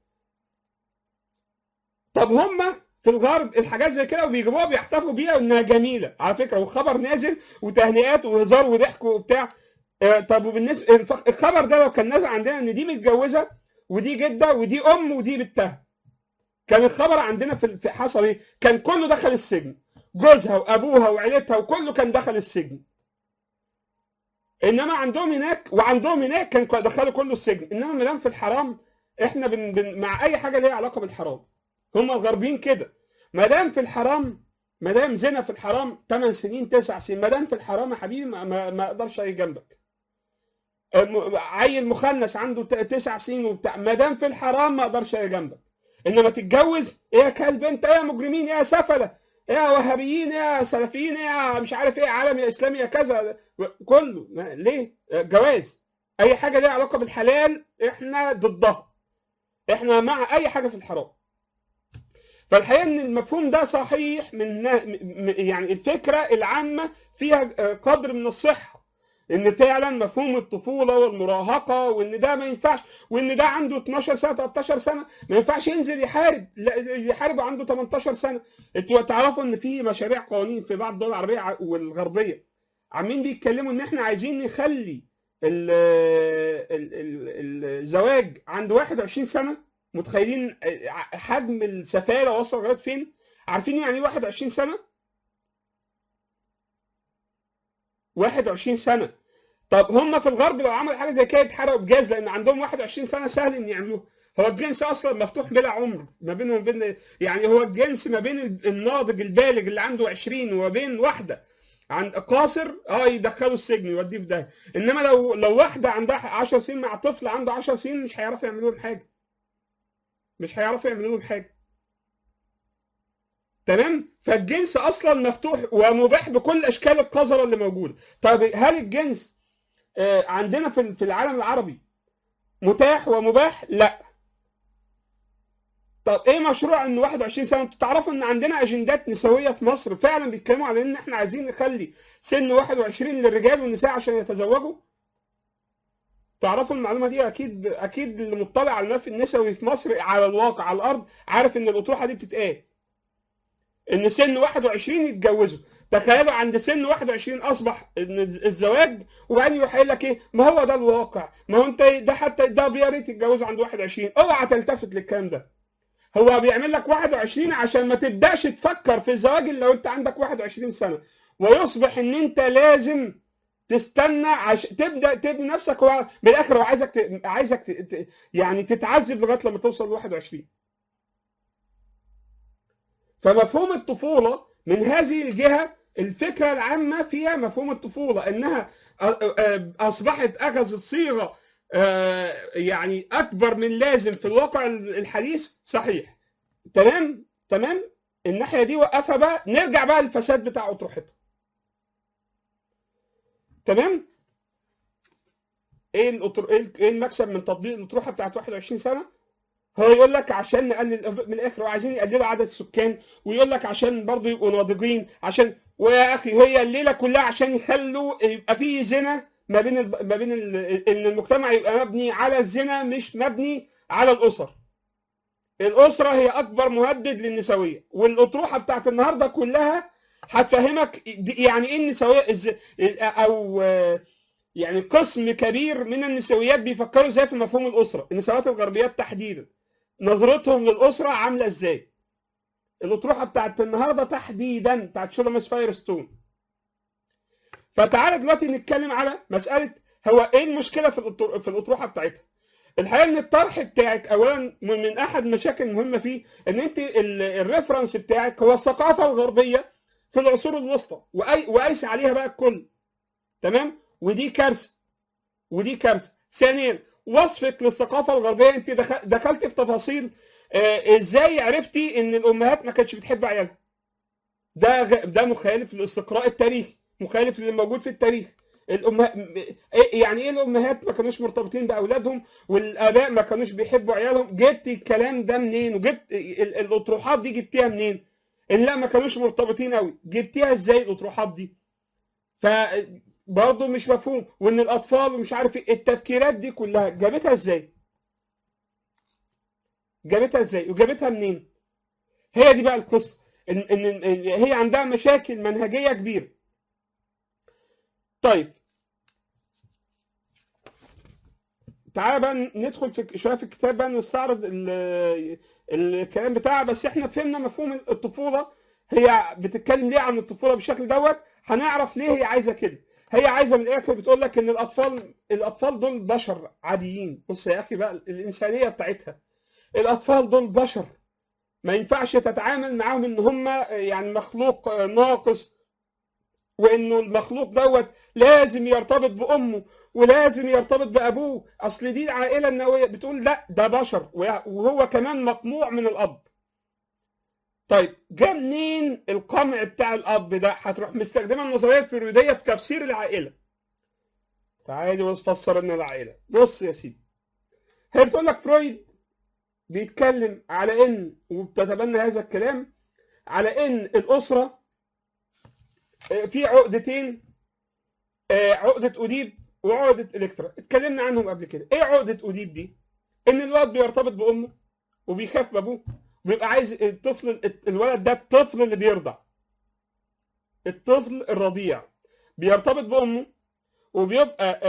طب هم في الغرب الحاجات زي كده وبيجيبوها بيحتفوا بيها انها جميله على فكره والخبر نازل وتهنئات وهزار وضحك وبتاع آه، طب وبالنسبه الف- الخبر ده لو كان نازل عندنا ان دي متجوزه ودي جده ودي ام ودي بنتها كان الخبر عندنا في في حصل ايه؟ كان كله دخل السجن جوزها وابوها وعيلتها وكله كان دخل السجن انما عندهم هناك وعندهم هناك كان دخلوا كله السجن انما ما دام في الحرام احنا بن بن مع اي حاجه ليها علاقه بالحرام هم الغربيين كده ما دام في الحرام ما دام زنا في الحرام 8 سنين 9 سنين ما دام في الحرام يا حبيبي ما, ما, ما اقدرش اجي جنبك الم- عيل مخنث عنده ت- تسع سنين وبتاع ما دام في الحرام ما اقدرش اجي جنبك انما تتجوز ايه يا كلب انت ايه يا مجرمين ايه يا سفله ايه يا وهابيين ايه يا سلفيين ايه يا مش عارف ايه عالم يا اسلامي يا كذا كله ما- ليه جواز اي حاجه ليها علاقه بالحلال احنا ضدها احنا مع اي حاجه في الحرام فالحقيقه ان المفهوم ده صحيح من نا- م- م- يعني الفكره العامه فيها آه، قدر من الصحه ان فعلا مفهوم الطفوله والمراهقه وان ده ما ينفعش وان ده عنده 12 سنه 13 سنه ما ينفعش ينزل يحارب لا يحارب وعنده 18 سنه انتوا تعرفوا ان في مشاريع قوانين في بعض الدول العربيه ع- والغربيه عاملين بيتكلموا ان احنا عايزين نخلي ال- ال- ال- الزواج عند 21 سنه متخيلين حجم السفاله وصل لغايه فين عارفين يعني ايه 21 سنه 21 سنه طب هم في الغرب لو عملوا حاجه زي كده يتحرقوا بجاز لان عندهم 21 سنه سهل ان يعملوه هو الجنس اصلا مفتوح بلا عمر ما بينهم وبين يعني هو الجنس ما بين الناضج البالغ اللي عنده 20 وبين واحده عند قاصر اه يدخلوا السجن يوديه في ده انما لو لو واحده عندها 10 سنين مع طفل عنده 10 سنين مش هيعرفوا يعملوا لهم حاجه مش هيعرفوا يعملوا لهم حاجه تمام فالجنس اصلا مفتوح ومباح بكل اشكال القذره اللي موجوده طب هل الجنس آه، عندنا في في العالم العربي متاح ومباح لا طب ايه مشروع ان 21 سنه انتوا تعرفوا ان عندنا اجندات نسويه في مصر فعلا بيتكلموا على ان احنا عايزين نخلي سن 21 للرجال والنساء عشان يتزوجوا تعرفوا المعلومه دي اكيد اكيد اللي مطلع على الملف النسوي في مصر على الواقع على الارض عارف ان الاطروحه دي بتتقال ان سن 21 يتجوزوا تخيلوا عند سن 21 اصبح ان الزواج وبعدين يروح قايل لك ايه ما هو ده الواقع ما هو انت ده حتى ده يا ريت يتجوزوا عند 21 اوعى تلتفت للكلام ده هو بيعمل لك 21 عشان ما تبداش تفكر في الزواج الا لو انت عندك 21 سنه ويصبح ان انت لازم تستنى عش... تبدا تبني نفسك هو بالاخر هو عايزك ت... عايزك ت... ت... يعني تتعذب لغايه لما توصل ل 21 فمفهوم الطفوله من هذه الجهه الفكره العامه فيها مفهوم الطفوله انها اصبحت اخذت صيغه يعني اكبر من لازم في الواقع الحديث صحيح تمام تمام الناحيه دي وقفها بقى نرجع بقى للفساد بتاع اطروحتها تمام ايه الأطر... ايه المكسب من تطبيق الاطروحه بتاعت 21 سنه هو يقول لك عشان نقلل من الاخر وعايزين يقللوا عدد السكان ويقول لك عشان برضه يبقوا ناضجين عشان ويا اخي هي الليله كلها عشان يخلوا يبقى في زنا ما بين ال... ما بين ال... ان المجتمع يبقى مبني على الزنا مش مبني على الاسر الاسره هي اكبر مهدد للنسويه والاطروحه بتاعت النهارده كلها هتفهمك يعني ايه النسويه او يعني قسم كبير من النسويات بيفكروا ازاي في مفهوم الاسره النسويات الغربيات تحديدا نظرتهم للاسره عامله ازاي الاطروحه بتاعت النهارده تحديدا بتاعت شولمس فايرستون فتعالى دلوقتي نتكلم على مساله هو ايه المشكله في في الاطروحه بتاعتها الحقيقه ان الطرح بتاعك اولا من احد المشاكل المهمه فيه ان انت الريفرنس بتاعك هو الثقافه الغربيه في العصور الوسطى وأي وقايس عليها بقى الكل تمام ودي كارثه ودي كارثه ثانيا وصفك للثقافه الغربيه انت دخلت في تفاصيل آه ازاي عرفتي ان الامهات ما كانتش بتحب عيالها ده ده مخالف للاستقراء التاريخي مخالف للي موجود في التاريخ الامهات يعني ايه الامهات ما كانوش مرتبطين باولادهم والاباء ما كانوش بيحبوا عيالهم جبت الكلام ده منين وجبت الاطروحات دي جبتيها منين ان لا ما كانوش مرتبطين قوي جبتيها ازاي الاطروحات دي فبرضه مش مفهوم وان الاطفال ومش عارف ايه التفكيرات دي كلها جابتها ازاي جابتها ازاي وجابتها منين هي دي بقى القصه ان ان هي عندها مشاكل منهجيه كبيره طيب تعالى بقى ندخل في شويه في الكتاب بقى نستعرض الكلام بتاعها بس احنا فهمنا مفهوم الطفوله هي بتتكلم ليه عن الطفوله بالشكل دوت هنعرف ليه هي عايزه كده هي عايزه من الاخر بتقول لك ان الاطفال الاطفال دول بشر عاديين بص يا اخي بقى الانسانيه بتاعتها الاطفال دول بشر ما ينفعش تتعامل معاهم ان هم يعني مخلوق ناقص وانه المخلوق دوت لازم يرتبط بامه ولازم يرتبط بابوه اصل دي العائله النوويه بتقول لا ده بشر وهو كمان مقموع من الاب طيب جه منين القمع بتاع الاب ده هتروح مستخدمه النظريه الفرويديه في تفسير العائله تعالي بص فسر لنا العائله بص يا سيدي هي بتقول لك فرويد بيتكلم على ان وبتتبنى هذا الكلام على ان الاسره في عقدتين عقده اوديب وعقده الكترا اتكلمنا عنهم قبل كده ايه عقده اوديب دي ان الولد بيرتبط بامه وبيخاف بابوه وبيبقى عايز الطفل الولد ده الطفل اللي بيرضع الطفل الرضيع بيرتبط بامه وبيبقى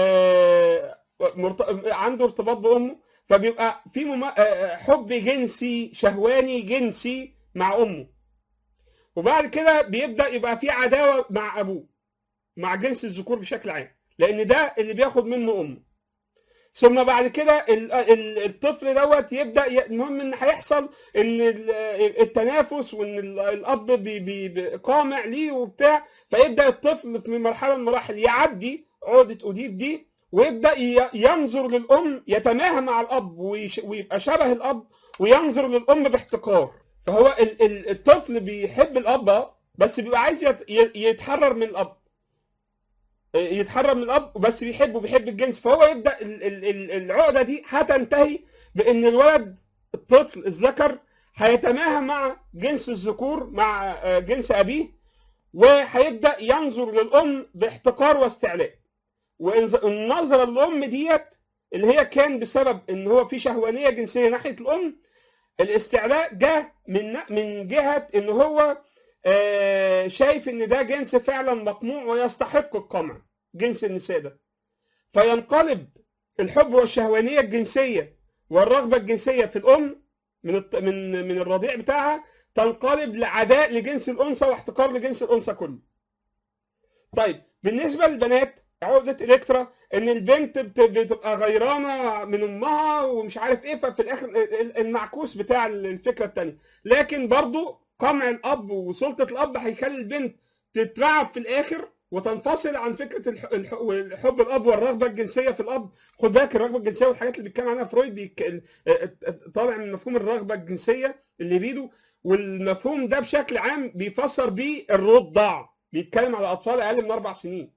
عنده ارتباط بامه فبيبقى في مم... حب جنسي شهواني جنسي مع امه وبعد كده بيبدا يبقى في عداوه مع ابوه مع جنس الذكور بشكل عام لان ده اللي بياخد منه امه ثم بعد كده الطفل دوت يبدا المهم ان هيحصل ان التنافس وان الاب بي بي قامع ليه وبتاع فيبدا الطفل في مرحله من المراحل يعدي عقده اوديب دي ويبدا ينظر للام يتماهى مع الاب ويبقى شبه الاب وينظر للام باحتقار فهو الطفل بيحب الاب بس بيبقى عايز يتحرر من الاب يتحرر من الاب بس بيحبه بيحب الجنس فهو يبدا العقده دي هتنتهي بان الولد الطفل الذكر هيتماهى مع جنس الذكور مع جنس ابيه وهيبدا ينظر للام باحتقار واستعلاء والنظره للام ديت اللي هي كان بسبب ان هو في شهوانيه جنسيه ناحيه الام الاستعلاء جه من من جهه ان هو آه، شايف ان ده جنس فعلا مقموع ويستحق القمع جنس النساء ده فينقلب الحب والشهوانيه الجنسيه والرغبه الجنسيه في الام من الط- من من الرضيع بتاعها تنقلب لعداء لجنس الانثى واحتقار لجنس الانثى كله. طيب بالنسبه للبنات عقده الكترا ان البنت بت- بتبقى غيرانه من امها ومش عارف ايه ففي الاخر ال- المعكوس بتاع الفكره الثانيه لكن برضو قمع الاب وسلطه الاب هيخلي البنت تترعب في الاخر وتنفصل عن فكره الح- الح- حب الاب والرغبه الجنسيه في الاب خد بالك الرغبه الجنسيه والحاجات اللي بيتكلم عنها فرويد بيك... ال- طالع من مفهوم الرغبه الجنسيه اللي بيده والمفهوم ده بشكل عام بيفسر بيه الرضع بيتكلم على اطفال اقل من اربع سنين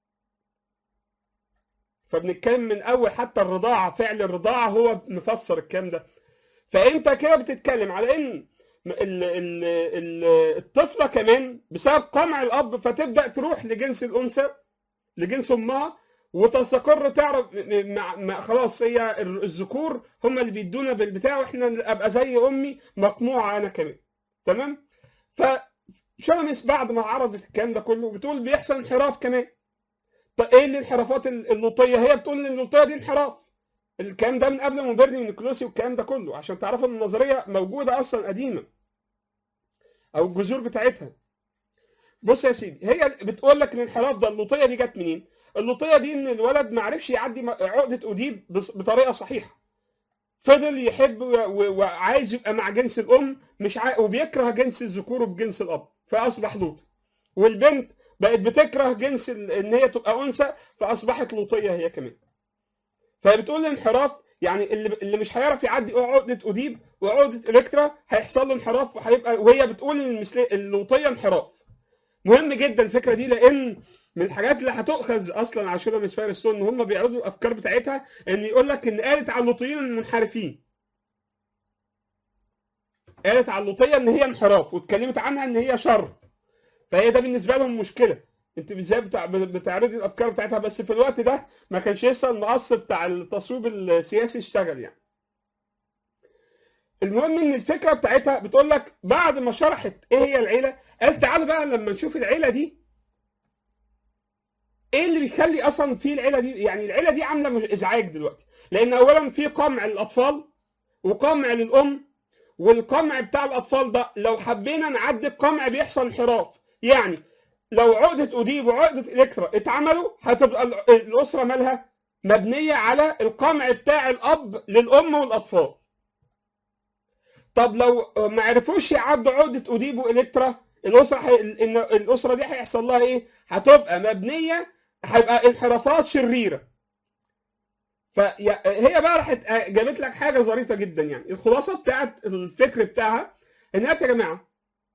فبنتكلم من اول حتى الرضاعه فعل الرضاعه هو مفسر الكلام ده فانت كده بتتكلم على ان ال- ال- ال- الطفله كمان بسبب قمع الاب فتبدا تروح لجنس الانثى لجنس امها وتستقر تعرف مع مع خلاص هي الذكور هم اللي بيدونا بالبتاع واحنا ابقى زي امي مقموعه انا كمان تمام فشمس بعد ما عرضت الكلام ده كله بتقول بيحصل انحراف كمان طب ايه اللي الانحرافات اللوطيه هي بتقول ان اللوطيه دي انحراف الكلام ده من قبل موبرني ونيكلوسي والكلام ده كله عشان تعرفوا ان النظريه موجوده اصلا قديمه او الجذور بتاعتها بص يا سيدي هي بتقول لك الانحراف ده اللوطيه دي جت منين اللوطيه دي ان الولد ما عرفش يعدي م- عقده اديب بص- بطريقه صحيحه فضل يحب و- و- وعايز يبقى مع جنس الام مش عا... وبيكره جنس الذكور بجنس الاب فاصبح لوط والبنت بقت بتكره جنس ال- ان هي تبقى انثى فاصبحت لوطيه هي كمان فبتقول الانحراف يعني اللي اللي مش هيعرف يعدي عقده اديب وعقده الكترا هيحصل له انحراف وهيبقى وهي بتقول ان المثل- اللوطيه انحراف مهم جدا الفكره دي لان من الحاجات اللي هتؤخذ اصلا على شورى مسفير ستون ان هم بيعرضوا الافكار بتاعتها ان يقول لك ان قالت على اللوطيين المنحرفين قالت على اللوطيه ان هي انحراف واتكلمت عنها ان هي شر فهي ده بالنسبه لهم مشكله انت ازاي بتع... بتعرضي الافكار بتاعتها بس في الوقت ده ما كانش لسه المقص بتاع التصويب السياسي اشتغل يعني المهم ان الفكره بتاعتها بتقول لك بعد ما شرحت ايه هي العيله قال تعالوا بقى لما نشوف العيله دي ايه اللي بيخلي اصلا في العيله دي يعني العيله دي عامله مش- ازعاج دلوقتي لان اولا في قمع للاطفال وقمع للام والقمع بتاع الاطفال ده لو حبينا نعدي القمع بيحصل انحراف يعني لو عقده اديب وعقده الكترا اتعملوا هتبقى ال- الاسره مالها مبنيه على القمع بتاع الاب للام والاطفال طب لو ما عرفوش يعدوا عقده اديب والكترا الاسره حي... ان الاسره دي هيحصل لها ايه؟ هتبقى مبنيه هيبقى انحرافات شريره. فهي بقى راحت جابت لك حاجه ظريفه جدا يعني الخلاصه بتاعت الفكر بتاعها ان يا جماعه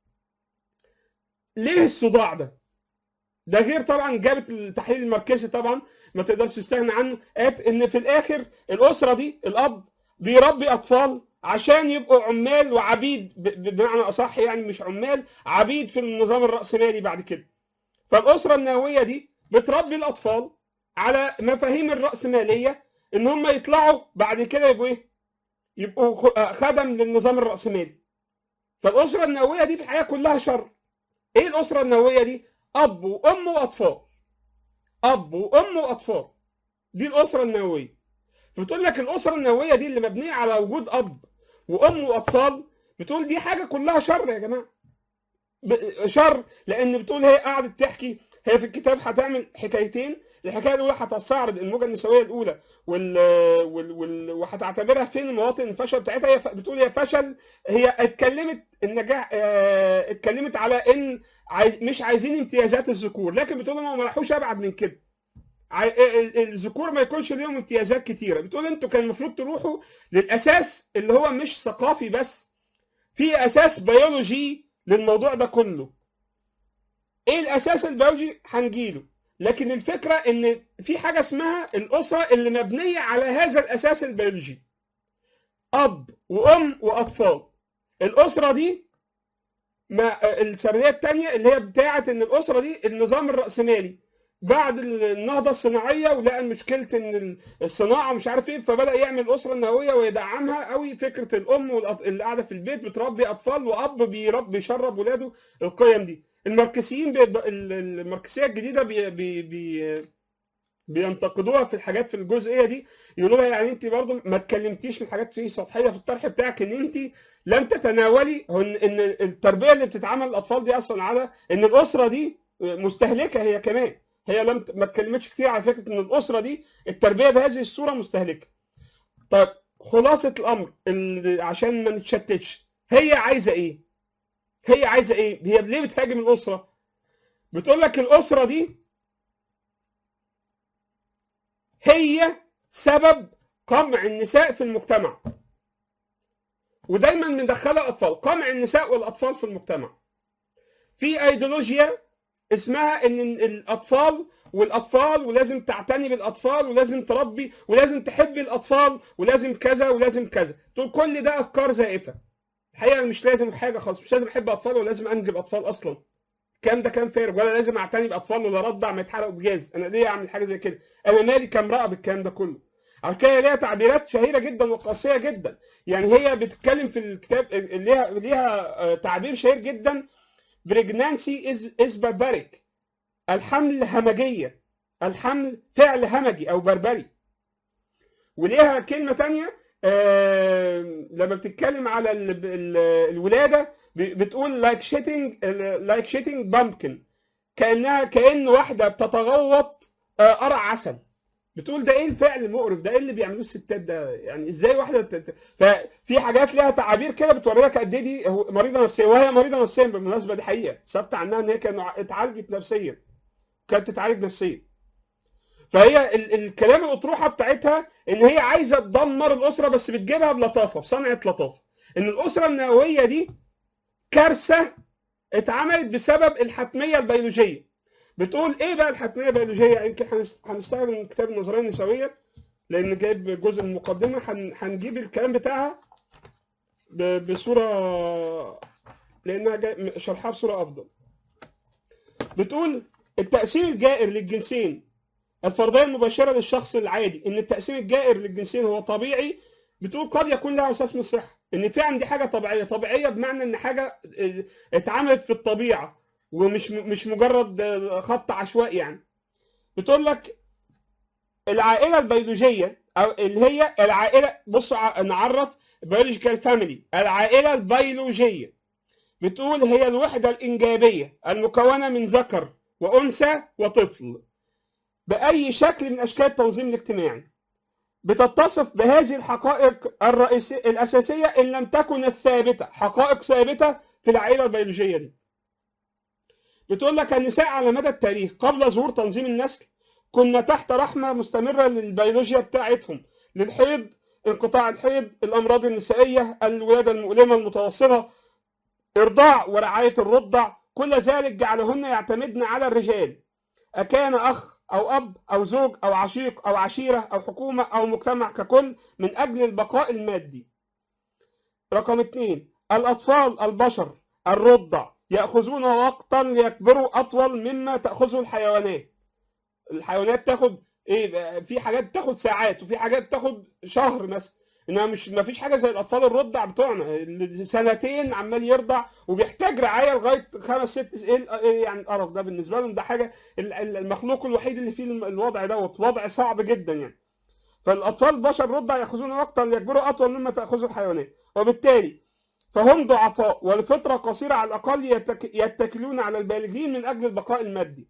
ليه الصداع ده؟ ده غير طبعا جابت التحليل المركزي طبعا ما تقدرش تستغنى عنه قالت ان في الاخر الاسره دي الاب بيربي اطفال عشان يبقوا عمال وعبيد ب- بمعنى اصح يعني مش عمال عبيد في النظام الراسمالي بعد كده فالاسره النوويه دي بتربي الاطفال على مفاهيم الراسماليه ان هم يطلعوا بعد كده يبقوا ايه يبقوا خ- خدم للنظام الراسمالي فالاسره النوويه دي في الحقيقه كلها شر ايه الاسره النوويه دي اب وام واطفال اب وام واطفال دي الاسره النوويه فبتقول لك الاسره النوويه دي اللي مبنيه على وجود اب وام واطفال بتقول دي حاجه كلها شر يا جماعه ب- شر لان بتقول هي قعدت تحكي هي في الكتاب هتعمل حكايتين الحكايه الاولى هتستعرض الموجه النسويه الاولى وال... وال... وال... وهتعتبرها فين مواطن الفشل بتاعتها هي ف... بتقول هي فشل هي اتكلمت النجاح اه... اتكلمت على ان عايز... مش عايزين امتيازات الذكور لكن بتقول هم ما راحوش ابعد من كده عاي- ال- ال- الذكور ما يكونش ليهم امتيازات كتيره بتقول انتوا كان المفروض تروحوا للاساس اللي هو مش ثقافي بس في اساس بيولوجي للموضوع ده كله ايه الاساس البيولوجي هنجيله لكن الفكره ان في حاجه اسمها الاسره اللي مبنيه على هذا الاساس البيولوجي اب وام واطفال الاسره دي ما السرديه الثانيه اللي هي بتاعه ان الاسره دي النظام الراسمالي بعد النهضه الصناعيه ولقى مشكله ان الصناعه مش عارف ايه فبدا يعمل اسره نوويه ويدعمها قوي فكره الام والأط... اللي قاعده في البيت بتربي اطفال واب بيربي بيشرب ولاده القيم دي الماركسيين بي... الماركسيه الجديده بي... بي... بي... بينتقدوها في الحاجات في الجزئيه دي يقولوا لها يعني انت برضو ما اتكلمتيش في الحاجات فيه سطحيه في الطرح بتاعك ان انت لم تتناولي ان التربيه اللي بتتعمل للاطفال دي اصلا على ان الاسره دي مستهلكه هي كمان هي لم ما اتكلمتش كتير على فكره ان الاسره دي التربيه بهذه الصوره مستهلكه طيب خلاصه الامر عشان ما نتشتتش هي عايزه ايه هي عايزه ايه هي ليه بتهاجم الاسره بتقول لك الاسره دي هي سبب قمع النساء في المجتمع ودايما مدخله اطفال قمع النساء والاطفال في المجتمع في ايديولوجيا اسمها ان الاطفال والاطفال ولازم تعتني بالاطفال ولازم تربي ولازم تحبي الاطفال ولازم كذا ولازم كذا تقول كل ده افكار زائفه الحقيقه مش لازم حاجه خالص مش لازم احب اطفال ولا لازم انجب اطفال اصلا الكلام ده كان فارغ ولا لازم اعتني باطفال ولا ارضع ما يتحرقوا بجاز انا ليه اعمل حاجه زي كده انا مالي كامراه بالكلام ده كله عشان كده ليها تعبيرات شهيره جدا وقاسيه جدا يعني هي بتتكلم في الكتاب ليها ليها تعبير شهير جدا بريجنانسي از از بارباريك الحمل همجيه الحمل فعل همجي او بربري وليها كلمه تانية آه لما بتتكلم على ال ال الولاده بتقول لايك شيتنج لايك شيتنج بامبكن كانها كان واحده بتتغوط آه قرع عسل بتقول ده ايه الفعل المقرف ده ايه اللي بيعملوه الستات ده يعني ازاي واحده تت... ففي حاجات ليها تعابير كده بتوريك قد ايه دي مريضه نفسيه وهي مريضه نفسيا بالمناسبه دي حقيقه ثابته عنها ان هي كانت اتعالجت نفسيا كانت تتعالج نفسيا فهي ال... الكلام الاطروحه بتاعتها ان هي عايزه تدمر الاسره بس بتجيبها بلطافه بصنعه لطافه ان الاسره النوويه دي كارثه اتعملت بسبب الحتميه البيولوجيه بتقول ايه بقى الحتميه البيولوجيه يمكن هنستخدم من كتاب النظريه النسويه لان جايب جزء من المقدمه هنجيب الكلام بتاعها بصوره لانها جاي شرحها بصوره افضل بتقول التقسيم الجائر للجنسين الفرضيه المباشره للشخص العادي ان التقسيم الجائر للجنسين هو طبيعي بتقول قد يكون له اساس من الصحه ان فعلا دي حاجه طبيعيه طبيعيه بمعنى ان حاجه اتعملت في الطبيعه ومش مش مجرد خط عشوائي يعني بتقول لك العائله البيولوجيه او اللي هي العائله بصوا نعرف بيولوجيكال فاميلي العائله البيولوجيه بتقول هي الوحده الانجابيه المكونه من ذكر وانثى وطفل باي شكل من اشكال التنظيم الاجتماعي بتتصف بهذه الحقائق الرئيسيه الاساسيه ان لم تكن الثابته حقائق ثابته في العائله البيولوجيه دي بتقول لك النساء على مدى التاريخ قبل ظهور تنظيم النسل كنا تحت رحمه مستمره للبيولوجيا بتاعتهم للحيض انقطاع الحيض الامراض النسائيه الولاده المؤلمه المتوسطه ارضاع ورعايه الرضع كل ذلك جعلهن يعتمدن على الرجال اكان اخ او اب او زوج او عشيق او عشيره او حكومه او مجتمع ككل من اجل البقاء المادي رقم اثنين الاطفال البشر الرضع يأخذون وقتا ليكبروا أطول مما تأخذه الحيوانات الحيوانات تاخد ايه في حاجات تاخد ساعات وفي حاجات تاخد شهر مثلا انما مش ما فيش حاجه زي الاطفال الرضع بتوعنا اللي سنتين عمال يرضع وبيحتاج رعايه لغايه خمس ست ايه يعني القرف ده بالنسبه لهم ده حاجه المخلوق الوحيد اللي فيه الوضع دوت وضع صعب جدا يعني فالاطفال البشر رضع ياخذون وقتا ليكبروا اطول مما تاخذه الحيوانات وبالتالي فهم ضعفاء والفطرة قصيرة على الأقل يتكلون على البالغين من أجل البقاء المادي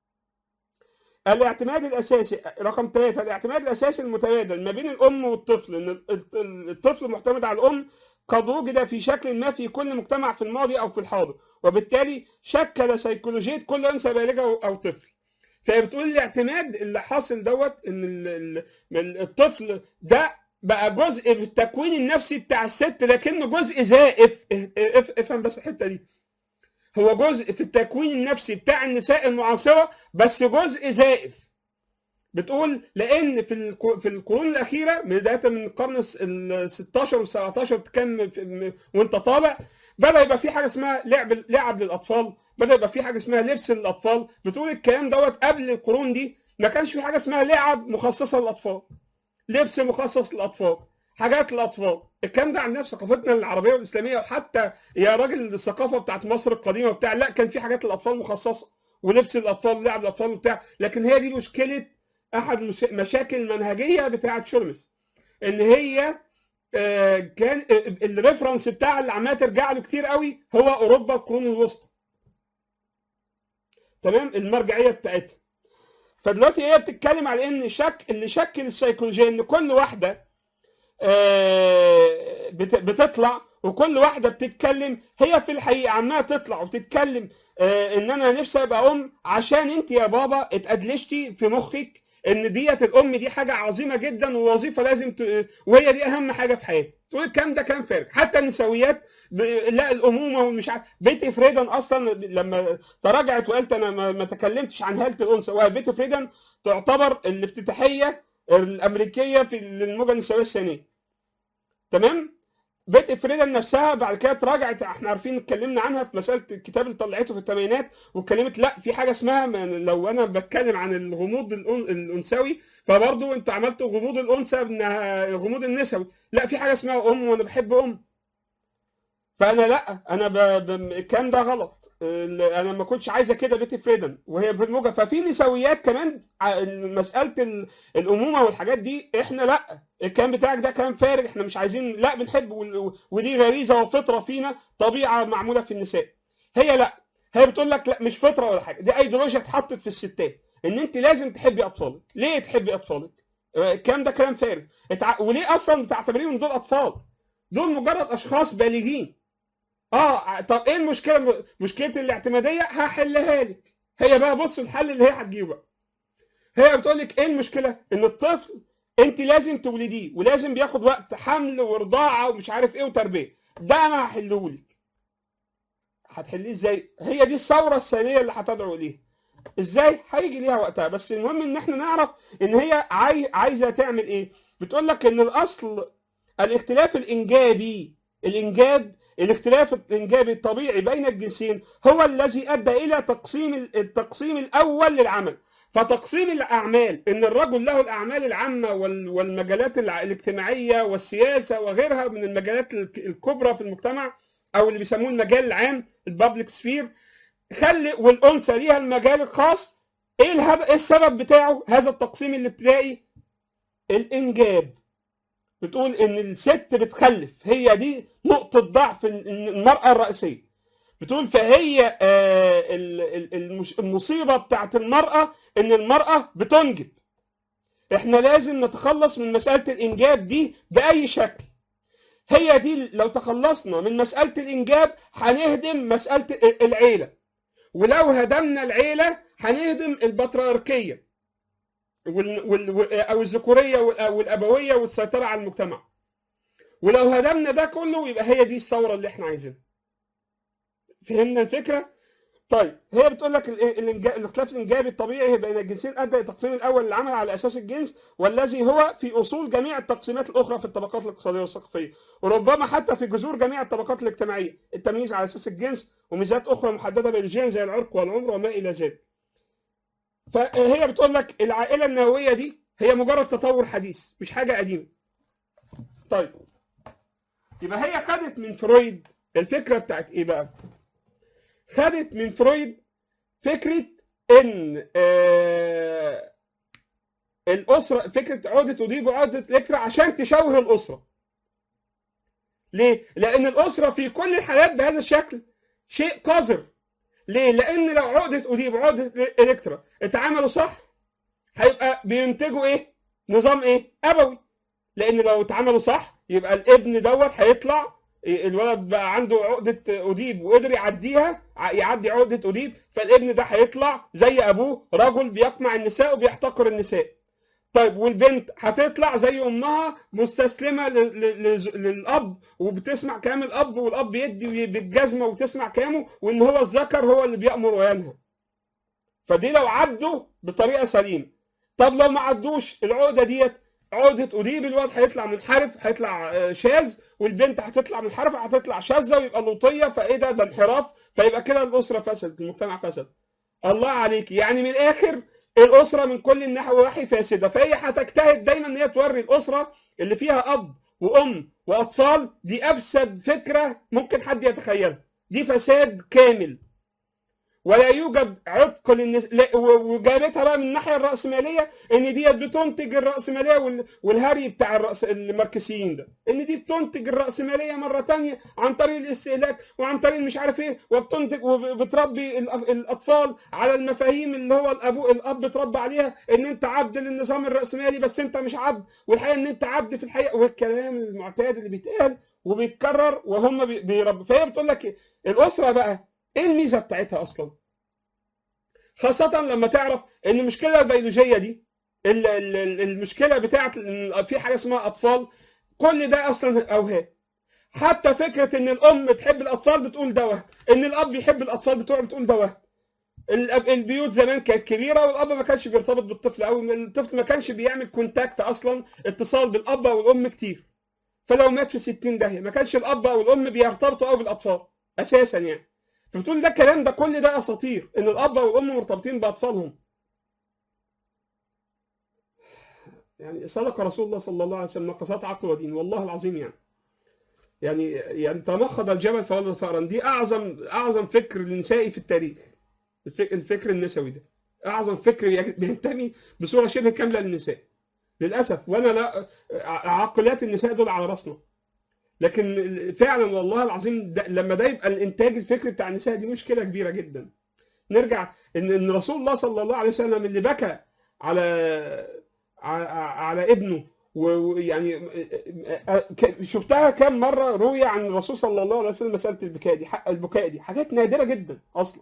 الاعتماد الأساسي رقم ثلاثة الاعتماد الأساسي المتبادل ما بين الأم والطفل إن الطفل معتمد على الأم قد وجد في شكل ما في كل مجتمع في الماضي أو في الحاضر وبالتالي شكل سيكولوجية كل أنثى بالغة أو طفل فبتقول الاعتماد اللي حاصل دوت ان الطفل ده بقى جزء في التكوين النفسي بتاع الست لكنه جزء زائف افهم بس الحته دي هو جزء في التكوين النفسي بتاع النساء المعاصره بس جزء زائف بتقول لان في في القرون الاخيره بدايه من القرن ال 16 وال 17 كان وانت طالع بدا يبقى في حاجه اسمها لعب لعب للاطفال بدا يبقى في حاجه اسمها لبس للاطفال بتقول الكلام دوت قبل القرون دي ما كانش في حاجه اسمها لعب مخصصه للاطفال لبس مخصص للاطفال حاجات للاطفال الكلام ده عندنا في ثقافتنا العربيه والاسلاميه وحتى يا راجل الثقافه بتاعت مصر القديمه وبتاع لا كان في حاجات للاطفال مخصصه ولبس الاطفال ولعب الاطفال وبتاع لكن هي دي مشكله احد المش- المشاكل المنهجيه بتاعت شولمس ان هي آه، كان آه، الريفرنس بتاع اللي عماله ترجع له كتير قوي هو اوروبا القرون الوسطى تمام المرجعيه بتاعتها فدلوقتي هي بتتكلم على ان شك اللي شكل السيكولوجيه ان كل واحده آه، بت- بتطلع وكل واحده بتتكلم هي في الحقيقه عماله تطلع وتتكلم آه، ان انا نفسي ابقى ام عشان انت يا بابا اتأدلشتي في مخك ان ديت الام دي حاجه عظيمه جدا ووظيفه لازم ت... وهي دي اهم حاجه في حياتي تقول الكلام ده كان فارغ حتى النسويات ب... لا الامومه ومش عارف بيتي فريدن اصلا لما تراجعت وقالت انا ما, ما تكلمتش عن هاله الانثى وبيتي فريدن تعتبر الافتتاحيه الامريكيه في الموجه النسويه الثانيه تمام بيت فريدن نفسها بعد كده تراجعت احنا عارفين اتكلمنا عنها في مساله الكتاب اللي طلعته في الثمانينات واتكلمت لا في حاجه اسمها من- لو انا بتكلم عن الغموض الأن- الانثوي فبرضه انتوا عملتوا غموض الانثى انها الغموض النسوي لا في حاجه اسمها ام وانا بحب ام فانا لا انا ب... ب... الكلام ده غلط ال- انا ما كنتش عايزه كده بيتي فريدن وهي في الموجه ففي نسويات كمان ع- مساله ال- الامومه والحاجات دي احنا لا الكلام بتاعك ده كلام فارغ احنا مش عايزين لا بنحب وال- ودي غريزه وفطره فينا طبيعه معموله في النساء هي لا هي بتقول لك لا مش فطره ولا حاجه دي ايديولوجيا اتحطت في الستات ان انت لازم تحبي اطفالك ليه تحبي اطفالك آه، الكلام ده كلام فارغ اتع... وليه اصلا بتعتبريهم دول اطفال دول مجرد اشخاص بالغين اه طب ايه المشكله مشكله الاعتماديه هحلها لك هي بقى بص الحل اللي هي هتجيبه بقى هي بتقول لك ايه المشكله ان الطفل انت لازم تولديه ولازم بياخد وقت حمل ورضاعه ومش عارف ايه وتربيه ده انا هحله لك هتحليه ازاي هي دي الثوره الثانيه اللي هتدعو اليها ازاي هيجي ليها وقتها بس المهم ان احنا نعرف ان هي عاي... عايزه تعمل ايه بتقول لك ان الاصل الاختلاف الانجابي الانجاب الاختلاف الانجابي الطبيعي بين الجنسين هو الذي ادى الى تقسيم التقسيم الاول للعمل فتقسيم الاعمال ان الرجل له الاعمال العامه وال- والمجالات الع- الاجتماعيه والسياسه وغيرها من المجالات الك- الكبرى في المجتمع او اللي بيسموه المجال العام البابليك سفير خلي والانثى ليها المجال الخاص ايه الهدف ايه السبب بتاعه هذا التقسيم الابتدائي الانجاب بتقول ان الست بتخلف هي دي نقطه ضعف المراه الرئيسيه بتقول فهي آه، ال- ال- المش- المصيبه بتاعت المراه ان المراه بتنجب احنا لازم نتخلص من مساله الانجاب دي باي شكل هي دي لو تخلصنا من مساله الانجاب هنهدم مساله ال- العيله ولو هدمنا العيله هنهدم البطريركيه وال... وال... او الذكوريه وال- والابويه والسيطره على المجتمع ولو هدمنا ده كله يبقى هي دي الثوره اللي احنا عايزينها فهمنا الفكره طيب هي بتقول لك ال- الإنجا- الاختلاف الانجابي الطبيعي بين الجنسين ادى التقسيم الاول للعمل على اساس الجنس والذي هو في اصول جميع التقسيمات الاخرى في الطبقات الاقتصاديه والثقافيه وربما حتى في جذور جميع الطبقات الاجتماعيه التمييز على اساس الجنس وميزات اخرى محدده بيولوجيا زي العرق والعمر وما الى ذلك فهي بتقول لك العائله النوويه دي هي مجرد تطور حديث مش حاجه قديمه طيب يبقى هي خدت من فرويد الفكره بتاعت ايه بقى خدت من فرويد فكره ان آه الاسره فكره عقده اوديب وعقده الكترا عشان تشوه الاسره ليه لان الاسره في كل الحالات بهذا الشكل شيء قذر ليه لان لو عقده اوديب وعقده الكترا اتعاملوا صح هيبقى بينتجوا ايه نظام ايه ابوي لان لو اتعملوا صح يبقى الابن دوت هيطلع الولد بقى عنده عقده اوديب وقدر يعديها ع- يعدي عقده اوديب فالابن ده هيطلع زي ابوه رجل بيقمع النساء وبيحتقر النساء طيب والبنت هتطلع زي امها مستسلمه ل- ل- ل- للاب وبتسمع كلام الاب والاب يدي بالجزمه وتسمع كلامه وان هو الذكر هو اللي بيامر وينهى فدي لو عدوا بطريقه سليمه طب لو ما عدوش العقده ديت عقده اديب الواد هيطلع منحرف هيطلع آه، شاذ والبنت هتطلع منحرفه هتطلع شاذه ويبقى لوطيه فايه ده ده انحراف فيبقى كده الاسره فسدت المجتمع فسد الله عليك يعني من الاخر الاسره من كل النواحي فاسده فهي هتجتهد دايما ان هي توري الاسره اللي فيها اب وام واطفال دي ابسد فكره ممكن حد يتخيلها دي فساد كامل ولا يوجد عتق للنس... لا، و- وجابتها بقى من الناحيه الراسماليه ان ديت بتنتج الراسماليه وال... والهري بتاع الرأس... الماركسيين ده ان دي بتنتج الراسماليه مره تانية عن طريق الاستهلاك وعن طريق مش عارف ايه وبتنتج وبتربي الأ- الاطفال على المفاهيم اللي هو الابو الاب اتربى عليها ان انت عبد للنظام الراسمالي بس انت مش عبد والحقيقه ان انت عبد في الحقيقه والكلام المعتاد اللي بيتقال وبيتكرر وهم بي- بيربوا فهي بتقول لك إيه؟ الاسره بقى ايه الميزه بتاعتها اصلا؟ خاصة لما تعرف ان المشكلة البيولوجية دي ال- ال- ال- المشكلة بتاعت إن في حاجة اسمها اطفال كل ده اصلا اوهام حتى فكرة ان الام تحب الاطفال بتقول ده وهم ان الاب يحب الاطفال بتوعه بتقول ده وهم الأب- البيوت زمان كانت كبيره والاب ما كانش بيرتبط بالطفل قوي الطفل ما كانش بيعمل كونتاكت اصلا اتصال بالاب او الام كتير فلو مات في 60 داهيه ما كانش الاب او الام بيرتبطوا قوي بالاطفال اساسا يعني فبتقول ده الكلام ده كل ده اساطير ان الاب او الام مرتبطين باطفالهم يعني صدق رسول الله صلى الله عليه وسلم نقصات عقل ودين والله العظيم يعني يعني يعني تمخض الجبل فولد فأرا دي اعظم اعظم فكر نسائي في التاريخ الفك- الفكر النسوي ده اعظم فكر ي- بينتمي بصوره شبه كامله للنساء للاسف وانا لا ع- عقليات النساء دول على راسنا لكن فعلا والله العظيم ده لما ده يبقى الانتاج الفكري بتاع النساء دي مشكله كبيره جدا نرجع ان ان رسول الله صلى الله عليه وسلم اللي بكى على على, على ابنه و- ويعني ك- شفتها كم مره روي عن الرسول صلى الله عليه وسلم مساله البكاء دي حق البكاء دي حاجات نادره جدا اصلا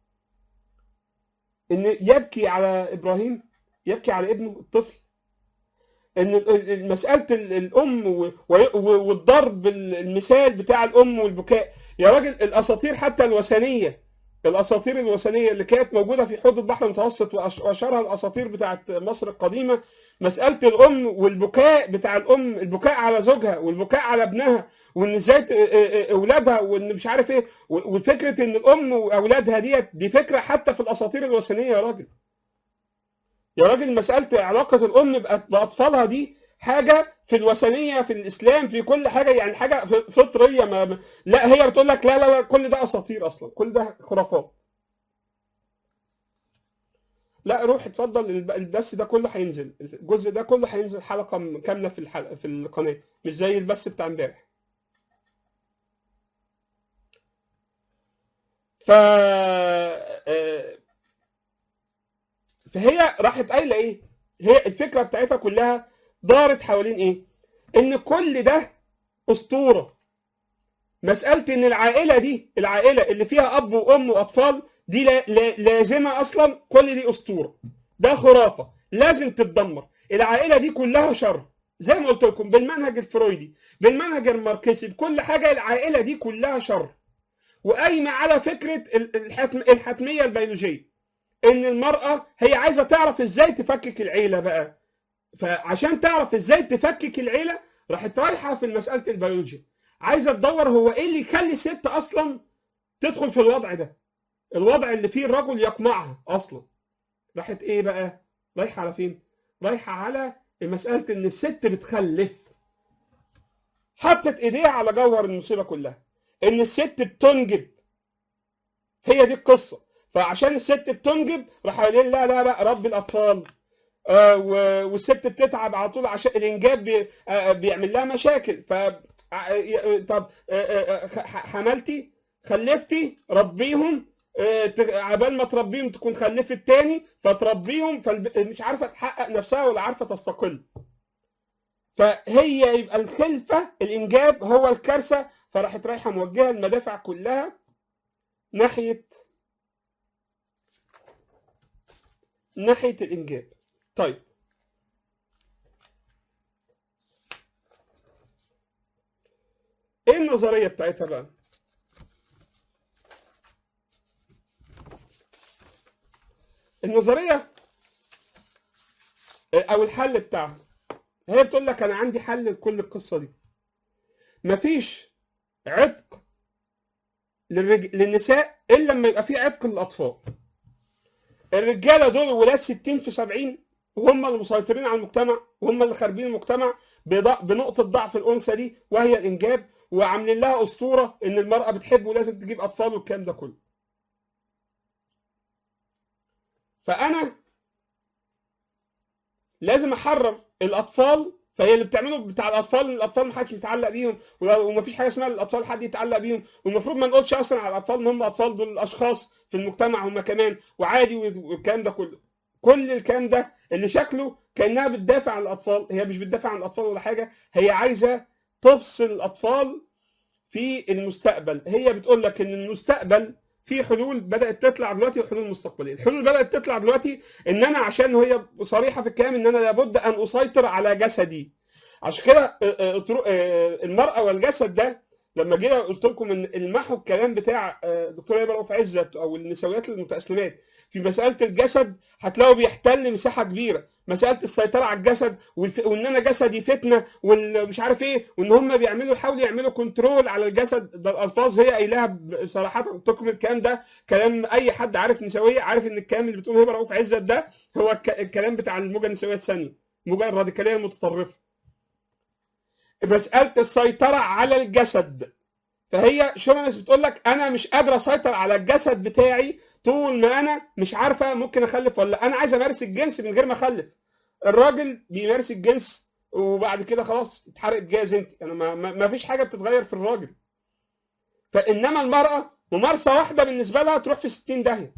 ان يبكي على ابراهيم يبكي على ابنه الطفل ان ال- ال- مساله ال- الام و- و- والضرب ال- المثال بتاع الام والبكاء يا راجل الاساطير حتى الوثنيه الاساطير الوثنيه اللي كانت موجوده في حوض البحر المتوسط وأش- واشهرها الاساطير بتاعت مصر القديمه مساله الام والبكاء بتاع الام البكاء على زوجها والبكاء على ابنها وان ازاي ت- اولادها وان مش عارف ايه و- وفكره ان الام واولادها ديت دي فكره حتى في الاساطير الوثنيه يا راجل يا راجل مساله علاقه الام بأط- باطفالها دي حاجه في الوثنيه في الاسلام في كل حاجه يعني حاجه ف- فطريه ما ما- لا هي بتقول لك لا لا لا كل ده اساطير اصلا كل ده خرافات لا روح اتفضل الب- البث ده كله هينزل الجزء ده كله هينزل حلقه م- كامله في الحلقه في القناه مش زي البث بتاع امبارح ف آه، فهي راحت قايله ايه هي الفكره بتاعتها كلها دارت حوالين ايه ان كل ده اسطوره مساله ان العائله دي العائله اللي فيها اب وام واطفال دي لا لا لازمه اصلا كل دي اسطوره ده خرافه لازم تتدمر العائله دي كلها شر زي ما قلت لكم بالمنهج الفرويدي بالمنهج الماركسي بكل حاجه العائله دي كلها شر وقايمه على فكره ال- الحتم الحتميه البيولوجيه ان المراه هي عايزه تعرف ازاي تفكك العيله بقى فعشان تعرف ازاي تفكك العيله راحت رايحه في مساله البيولوجيا عايزه تدور هو ايه اللي يخلي الست اصلا تدخل في الوضع ده الوضع اللي فيه الرجل يقمعها اصلا راحت ايه بقى رايحه على فين رايحه على مساله ان الست بتخلف حطت ايديها على جوهر المصيبه كلها ان الست بتنجب هي دي القصه فعشان الست بتنجب راح قايلين لا لا بقى رب الاطفال آه و- والست بتتعب على طول عشان الانجاب بي آه بيعمل لها مشاكل ف آه، طب آه، آه، ح- حملتي خلفتي ربيهم آه، ت- عبال ما تربيهم تكون خلفت تاني فتربيهم فمش عارفه تحقق نفسها ولا عارفه تستقل فهي يبقى الخلفه الانجاب هو الكارثه فراحت رايحه موجهه المدافع كلها ناحيه ناحيه الانجاب طيب ايه النظريه بتاعتها بقى النظريه او الحل بتاعها هي بتقول لك انا عندي حل لكل القصه دي مفيش عتق للرج... للنساء الا لما يبقى في عتق للاطفال الرجاله دول ولاد 60 في 70 وهم اللي مسيطرين على المجتمع وهم اللي خاربين المجتمع بض- بنقطه ضعف الانثى دي وهي الانجاب وعاملين لها اسطوره ان المراه بتحب ولازم تجيب اطفال والكلام ده كله فانا لازم احرر الاطفال فهي اللي بتعمله بتاع الاطفال ان الاطفال ما حدش يتعلق بيهم ومفيش حاجه اسمها الاطفال حد يتعلق بيهم والمفروض ما نقولش اصلا على الاطفال ان هم اطفال دول اشخاص في المجتمع هم كمان وعادي والكلام ده كله كل الكلام ده اللي شكله كانها بتدافع عن الاطفال هي مش بتدافع عن الاطفال ولا حاجه هي عايزه تفصل الاطفال في المستقبل هي بتقول لك ان المستقبل في حلول بدات تطلع دلوقتي وحلول مستقبليه الحلول بدات تطلع دلوقتي ان انا عشان هي صريحه في الكلام ان انا لابد ان اسيطر على جسدي عشان كده آه، آه، طرق- آه، المراه والجسد ده لما جينا قلت لكم ان المحو الكلام بتاع آه، دكتور هبه رؤوف عزت او النسويات المتاسلمات في مساله الجسد هتلاقوا بيحتل مساحه كبيره مساله السيطره على الجسد والف... وان انا جسدي فتنه ومش عارف ايه وان هم بيعملوا يحاولوا يعملوا كنترول على الجسد ده الالفاظ هي قايلاها ب- صراحه تكمل الكلام ده كلام اي حد عارف نسويه عارف ان الكلام اللي بتقوله هبه رؤوف عزت ده هو الك... الكلام بتاع الموجه النسويه الثانيه الموجه الراديكاليه المتطرفه مساله السيطره على الجسد فهي شومانس بتقول لك انا مش قادره اسيطر على الجسد بتاعي طول ما انا مش عارفه ممكن اخلف ولا لأ. انا عايز امارس الجنس من غير ما اخلف الراجل بيمارس الجنس وبعد كده خلاص اتحرق جاز انت انا ما, ما, ما فيش حاجه بتتغير في الراجل فانما المراه ممارسه واحده بالنسبه لها تروح في 60 داهيه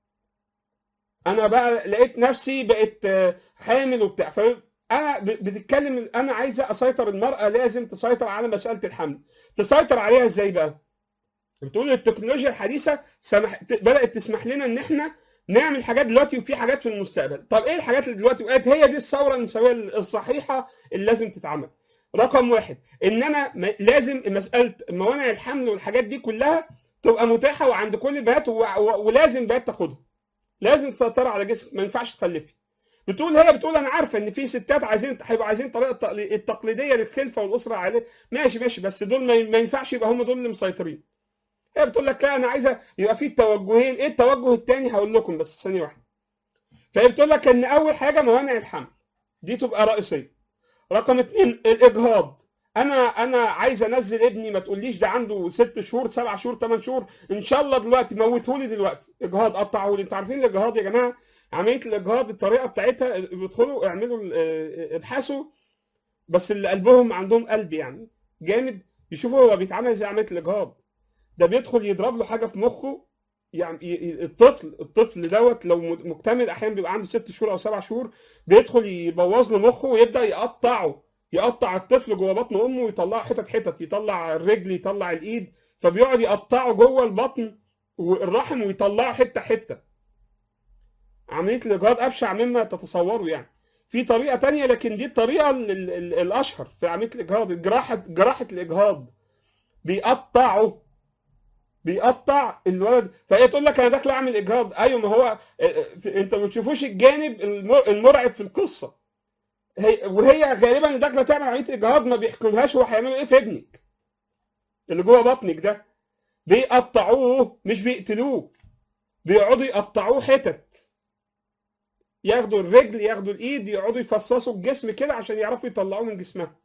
انا بقى لقيت نفسي بقت آه، حامل وبتاع فانا ب- بتتكلم انا عايزه اسيطر المراه لازم تسيطر على مساله الحمل تسيطر عليها ازاي بقى بتقول التكنولوجيا الحديثه سمح... ت- بدات تسمح لنا ان احنا نعمل حاجات دلوقتي وفي حاجات في المستقبل طب ايه الحاجات اللي دلوقتي وقعت هي دي الثوره النسويه الصحيحه اللي لازم تتعمل رقم واحد ان انا م... لازم مساله موانع الحمل والحاجات دي كلها تبقى متاحه وعند كل البنات و... و... ولازم البنات تاخدها لازم تسيطر على جسمك ما ينفعش تخلفي بتقول هي بتقول انا عارفه ان في ستات عايزين هيبقوا عايزين الطريقه التقلي- التقليديه للخلفه والاسره العائليه ماشي ماشي بس دول ما ما ينفعش يبقى هم دول اللي مسيطرين هي بتقول لك لا انا عايزه يبقى في توجهين ايه التوجه الثاني هقول لكم بس ثانيه واحده فهي بتقول لك ان اول حاجه موانع الحمل دي تبقى رئيسيه رقم اثنين الاجهاض انا انا عايز انزل ابني ما تقوليش ده عنده ست شهور سبع شهور ثمان شهور ان شاء الله دلوقتي موتهولي دلوقتي اجهاض قطعهولي انتوا عارفين الاجهاض يا جماعه عمليه الاجهاض الطريقه بتاعتها بيدخلوا يعملوا ال- اه، ابحثوا بس اللي قلبهم عندهم قلب يعني جامد يشوفوا هو بيتعمل ازاي عمليه الاجهاض ده بيدخل يضرب له حاجه في مخه يعني ي- ي- الطفل الطفل دوت لو م- مكتمل احيانا بيبقى عنده ست شهور او سبع شهور بيدخل يبوظ له مخه ويبدا يقطعه يقطع الطفل جوه بطن امه ويطلعه حتت حتت يطلع الرجل يطلع الايد فبيقعد يقطعه جوه البطن والرحم ويطلعه حته حته عمليه الاجهاض ابشع مما تتصوروا يعني في طريقه تانية لكن دي الطريقه ال- ال- ال- الاشهر في عمليه الاجهاض جراحه جراحه الاجهاض بيقطعه بيقطع الولد فهي تقول لك انا داخل اعمل اجهاض ايوه ما هو آه، آه، انت ما بتشوفوش الجانب المر- المرعب في القصه هي وهي غالبا اللي داخله تعمل عمليه اجهاض ما بيحكولهاش هو هيعملوا ايه في ابنك اللي جوه بطنك ده بيقطعوه مش بيقتلوه بيقعدوا يقطعوه حتت ياخدوا الرجل ياخدوا الايد يقعدوا يفصصوا الجسم كده عشان يعرفوا يطلعوه من جسمها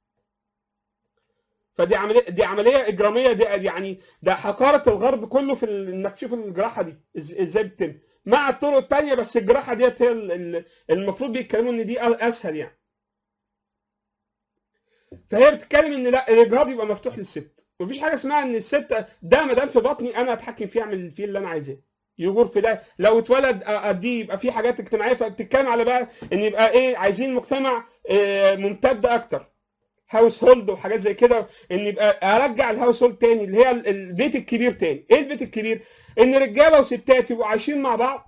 فدي عمليه دي عمليه اجراميه دي يعني ده حقاره الغرب كله في ال- انك تشوف الجراحه دي إز- ازاي بتتم مع الطرق الثانيه بس الجراحه ديت هي ال- ال- المفروض بيتكلموا ان دي أ- اسهل يعني فهي بتتكلم ان لا الاجهاض يبقى مفتوح للست مفيش حاجه اسمها ان الست ده ما دام في بطني انا اتحكم فيه اعمل فيه اللي انا عايزاه يغور في ده لو اتولد أ- اديه يبقى في حاجات اجتماعيه فبتتكلم على بقى ان يبقى ايه عايزين مجتمع آه، ممتد اكتر هاوس هولد وحاجات زي كده ان يبقى ارجع الهاوس هولد تاني اللي هي ال- البيت الكبير تاني ايه البيت الكبير ان رجاله وستات يبقوا عايشين مع بعض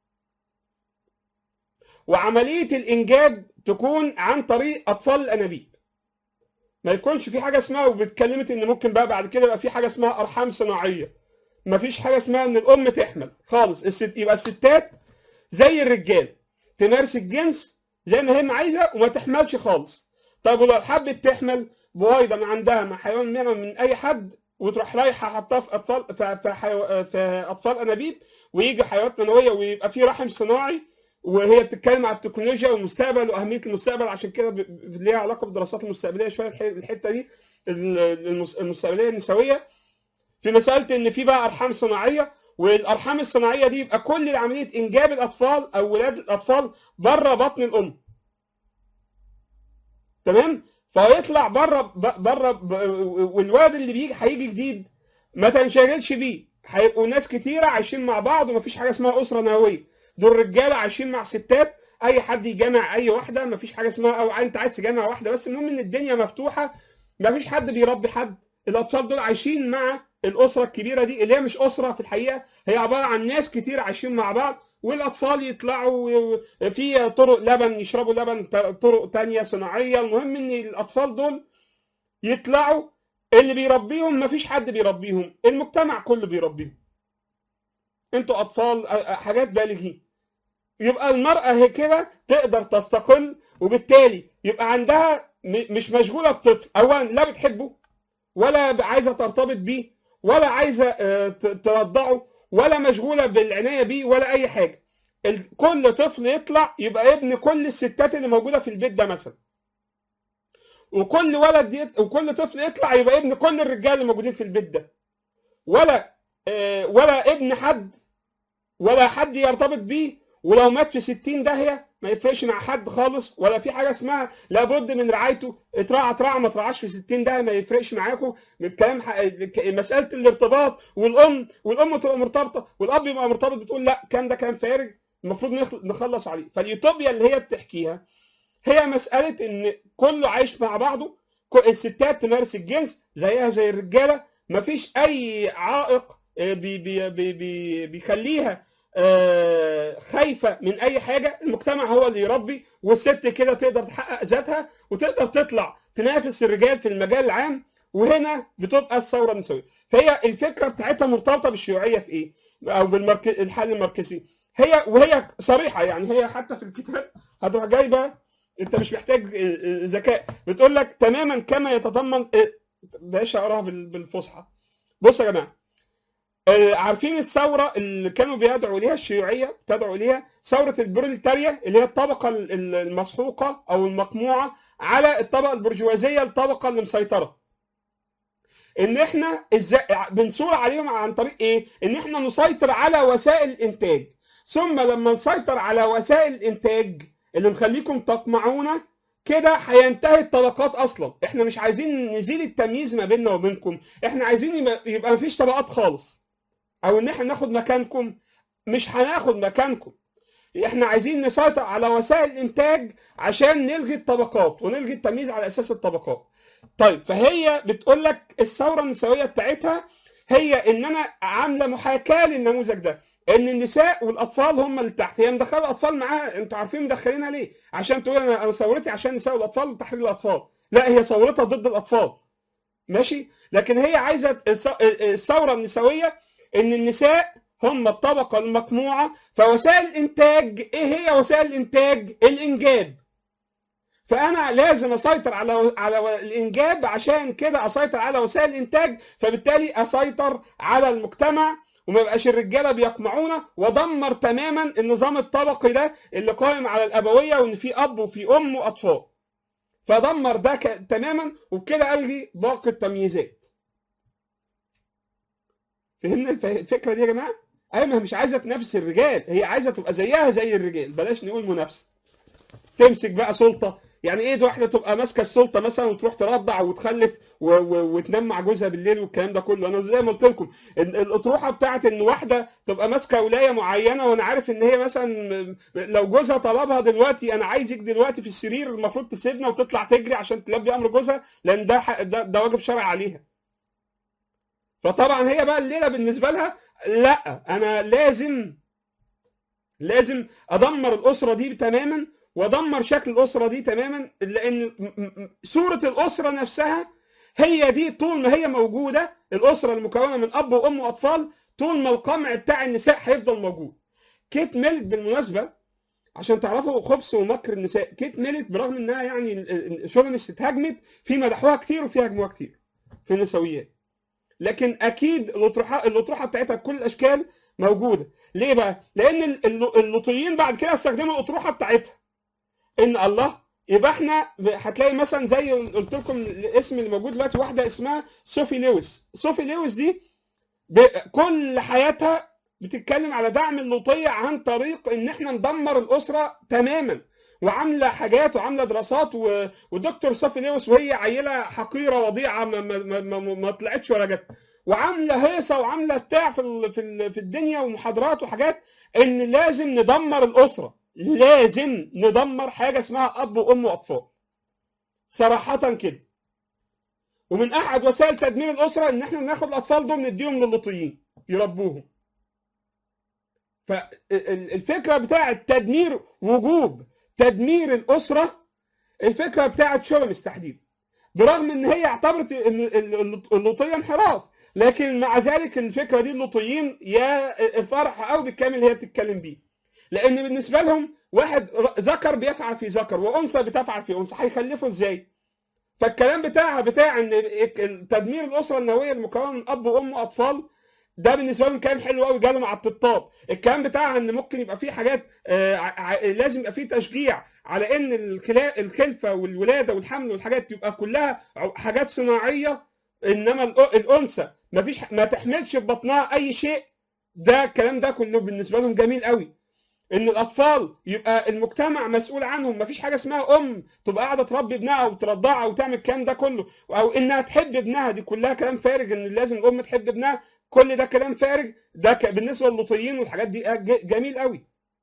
وعمليه الانجاب تكون عن طريق اطفال الانابيب ما يكونش في حاجه اسمها وبتكلمت ان ممكن بقى بعد كده يبقى في حاجه اسمها ارحام صناعيه ما فيش حاجه اسمها ان الام تحمل خالص الست يبقى الستات زي الرجال تمارس الجنس زي ما هي ما عايزه وما تحملش خالص طب ولو حبت تحمل بويضه من عندها مع حيوان منها من اي حد وتروح رايحه حطها في اطفال في, في, حيو... في اطفال انابيب ويجي حيوانات منويه ويبقى في رحم صناعي وهي بتتكلم على التكنولوجيا والمستقبل واهميه المستقبل عشان كده ب- ب- ليها علاقه بالدراسات المستقبليه شويه الح- الحته دي المس- المستقبليه النسويه في مساله ان في بقى ارحام صناعيه والارحام الصناعيه دي يبقى كل عمليه انجاب الاطفال او ولاد الاطفال بره بطن الام تمام فهيطلع بره بره والولد اللي بيجي هيجي جديد ما تنشغلش بيه هيبقوا ناس كتيره عايشين مع بعض ومفيش حاجه اسمها اسره نوويه دول رجاله عايشين مع ستات اي حد يجامع اي واحده مفيش حاجه اسمها او انت عايز تجامع واحده بس المهم ان الدنيا مفتوحه مفيش حد بيربي حد الاطفال دول عايشين مع الاسره الكبيره دي اللي هي مش اسره في الحقيقه هي عباره عن ناس كتير عايشين مع بعض والاطفال يطلعوا في طرق لبن يشربوا لبن طرق تانية صناعيه المهم ان الاطفال دول يطلعوا اللي بيربيهم مفيش حد بيربيهم المجتمع كله بيربيهم انتوا اطفال حاجات بالغين يبقى المرأة هي كده تقدر تستقل وبالتالي يبقى عندها مش مشغولة بطفل أولا لا بتحبه ولا عايزة ترتبط بيه ولا عايزة ترضعه ولا مشغولة بالعناية بيه ولا أي حاجة كل طفل يطلع يبقى ابن كل الستات اللي موجودة في البيت ده مثلا وكل ولد يط... وكل طفل يطلع يبقى ابن كل الرجال اللي موجودين في البيت ده ولا آه ولا ابن حد ولا حد يرتبط بيه ولو مات في 60 داهيه ما يفرقش مع حد خالص ولا في حاجه اسمها لابد من رعايته اترعى اترعى ما اترعاش في 60 داهيه ما يفرقش معاكم الكلام ح... مساله الارتباط والام والام تبقى مرتبطه والاب يبقى مرتبط بتقول لا كان ده كان فارغ المفروض نخلص عليه فاليوتوبيا اللي هي بتحكيها هي مساله ان كله عايش مع بعضه الستات تمارس الجنس زيها زي الرجاله مفيش اي عائق بي بي بي بي بيخليها خايفه من اي حاجه المجتمع هو اللي يربي والست كده تقدر تحقق ذاتها وتقدر تطلع تنافس الرجال في المجال العام وهنا بتبقى الثوره النسويه فهي الفكره بتاعتها مرتبطه بالشيوعيه في ايه او بالحل الماركسي هي وهي صريحه يعني هي حتى في الكتاب هتروح جايبه انت مش محتاج ذكاء بتقول لك تماما كما يتضمن بلاش اقراها بالفصحى بصوا يا جماعه عارفين الثوره اللي كانوا بيدعوا ليها الشيوعيه تدعو ليها ثوره البروليتاريا اللي هي الطبقه المسحوقه او المقموعه على الطبقه البرجوازيه الطبقه اللي مسيطره ان احنا ازاي بنثور عليهم عن طريق ايه ان احنا نسيطر على وسائل الانتاج ثم لما نسيطر على وسائل الانتاج اللي مخليكم تطمعونا كده هينتهي الطبقات اصلا احنا مش عايزين نزيل التمييز ما بيننا وبينكم احنا عايزين يبقى مفيش طبقات خالص او ان احنا ناخد مكانكم مش هناخد مكانكم احنا عايزين نسيطر على وسائل الانتاج عشان نلغي الطبقات ونلغي التمييز على اساس الطبقات طيب فهي بتقول لك الثوره النسويه بتاعتها هي ان انا عامله محاكاه للنموذج ده ان النساء والاطفال هم اللي تحت هي مدخله الاطفال معاها انتوا عارفين مدخلينها ليه عشان تقول انا انا ثورتي عشان النساء والاطفال وتحرير الاطفال لا هي ثورتها ضد الاطفال ماشي لكن هي عايزه الثوره النسويه ان النساء هم الطبقه المقموعه فوسائل الانتاج ايه هي وسائل الانتاج الانجاب فانا لازم اسيطر على على الانجاب عشان كده اسيطر على وسائل الانتاج فبالتالي اسيطر على المجتمع وما يبقاش الرجاله بيقمعونا ودمر تماما النظام الطبقي ده اللي قائم على الابويه وان في اب وفي ام واطفال فدمر ده ك... تماما وبكده الغي باقي التمييزات فهمنا الفكره دي يا جماعه ايوه مش عايزه تنافس الرجال هي عايزه تبقى زيها زي الرجال بلاش نقول منافسه تمسك بقى سلطه يعني ايه واحده تبقى ماسكه السلطه مثلا وتروح ترضع وتخلف و... و... وتنام مع جوزها بالليل والكلام ده كله انا زي ما قلت لكم الاطروحه بتاعت ان واحده تبقى ماسكه ولايه معينه وانا عارف ان هي مثلا لو جوزها طلبها دلوقتي انا عايزك دلوقتي في السرير المفروض تسيبنا وتطلع تجري عشان تلبي امر جوزها لان ده ح... ده, ده واجب شرعي عليها فطبعا هي بقى الليله بالنسبه لها لا انا لازم لازم ادمر الاسره دي تماما وادمر شكل الاسره دي تماما لان صوره الاسره نفسها هي دي طول ما هي موجوده الاسره المكونه من اب وام واطفال طول ما القمع بتاع النساء هيفضل موجود كيت ميلك بالمناسبه عشان تعرفوا خبث ومكر النساء كيت ميلت برغم انها يعني شوفينست اتهاجمت في مدحوها كتير وفي هاجموها كتير في النسويات لكن اكيد الاطروحه الاطروحه بتاعتها بكل الاشكال موجوده ليه بقى لان ال- ال- اللوطيين بعد كده استخدموا الاطروحه بتاعتها ان الله يبقى احنا ب- هتلاقي مثلا زي قلت لكم الاسم اللي موجود دلوقتي واحده اسمها صوفي لويس صوفي لويس دي ب- كل حياتها بتتكلم على دعم اللوطيه عن طريق ان احنا ندمر الاسره تماما وعامله حاجات وعامله دراسات و... ودكتور صافي لويس وهي عيله حقيره وضيعه ما, ما, ما, ما, ما طلعتش ولا جت وعامله هيصه وعامله بتاع في ال... في, ال... في الدنيا ومحاضرات وحاجات ان لازم ندمر الاسره لازم ندمر حاجه اسمها اب وام واطفال صراحه كده ومن احد وسائل تدمير الاسره ان احنا ناخد الاطفال دول نديهم للوطيين يربوهم فالفكره بتاعه تدمير وجوب تدمير الاسره الفكره بتاعه شومس تحديدا برغم ان هي اعتبرت ان اللوطيه انحراف لكن مع ذلك الفكره دي اللوطيين يا فرح او بالكامل هي بتتكلم بيه لان بالنسبه لهم واحد ذكر بيفعل في ذكر وانثى بتفعل في انثى هيخلفوا ازاي؟ فالكلام بتاعها بتاع ان تدمير الاسره النوويه المكونه من اب وام واطفال ده بالنسبه لهم كلام حلو قوي جاله مع الطبطاب الكلام بتاعها ان ممكن يبقى في حاجات آه لازم يبقى في تشجيع على ان الخلفه والولاده والحمل والحاجات تبقى كلها حاجات صناعيه انما الانثى ما فيش ما تحملش في بطنها اي شيء ده الكلام ده كله بالنسبه لهم جميل قوي ان الاطفال يبقى المجتمع مسؤول عنهم ما فيش حاجه اسمها ام تبقى قاعده تربي ابنها وترضعها وتعمل الكلام ده كله او انها تحب ابنها دي كلها كلام فارغ ان لازم الام تحب ابنها كل ده كلام فارغ ده بالنسبه للوطيين والحاجات دي جميل قوي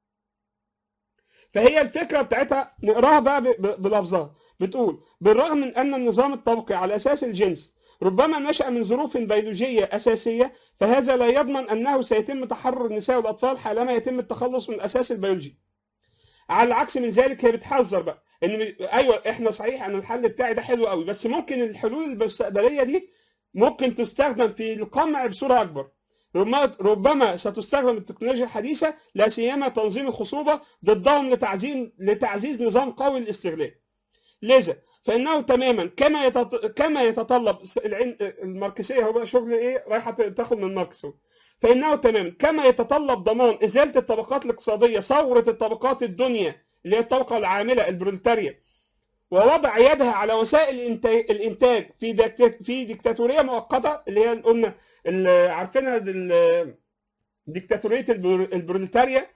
فهي الفكره بتاعتها نقراها بقى بلفظها بتقول بالرغم من ان النظام الطبقي على اساس الجنس ربما نشأ من ظروف بيولوجية أساسية فهذا لا يضمن أنه سيتم تحرر النساء والأطفال حالما يتم التخلص من الأساس البيولوجي على العكس من ذلك هي بتحذر بقى ان ايوه احنا صحيح ان الحل بتاعي ده حلو قوي بس ممكن الحلول المستقبليه دي ممكن تستخدم في القمع بصوره اكبر ربما ستستخدم التكنولوجيا الحديثه لا سيما تنظيم الخصوبه ضدهم لتعزيز لتعزيز نظام قوي للاستغلال لذا فانه تماما كما كما يتطلب العين الماركسيه هو بقى شغل ايه رايحه تاخد من ماركس فانه تماما كما يتطلب ضمان ازاله الطبقات الاقتصاديه ثوره الطبقات الدنيا اللي هي الطبقه العامله البروليتاريا ووضع يدها على وسائل الانتاج في في ديكتاتوريه مؤقته اللي هي قلنا عارفينها ديكتاتوريه البروليتاريا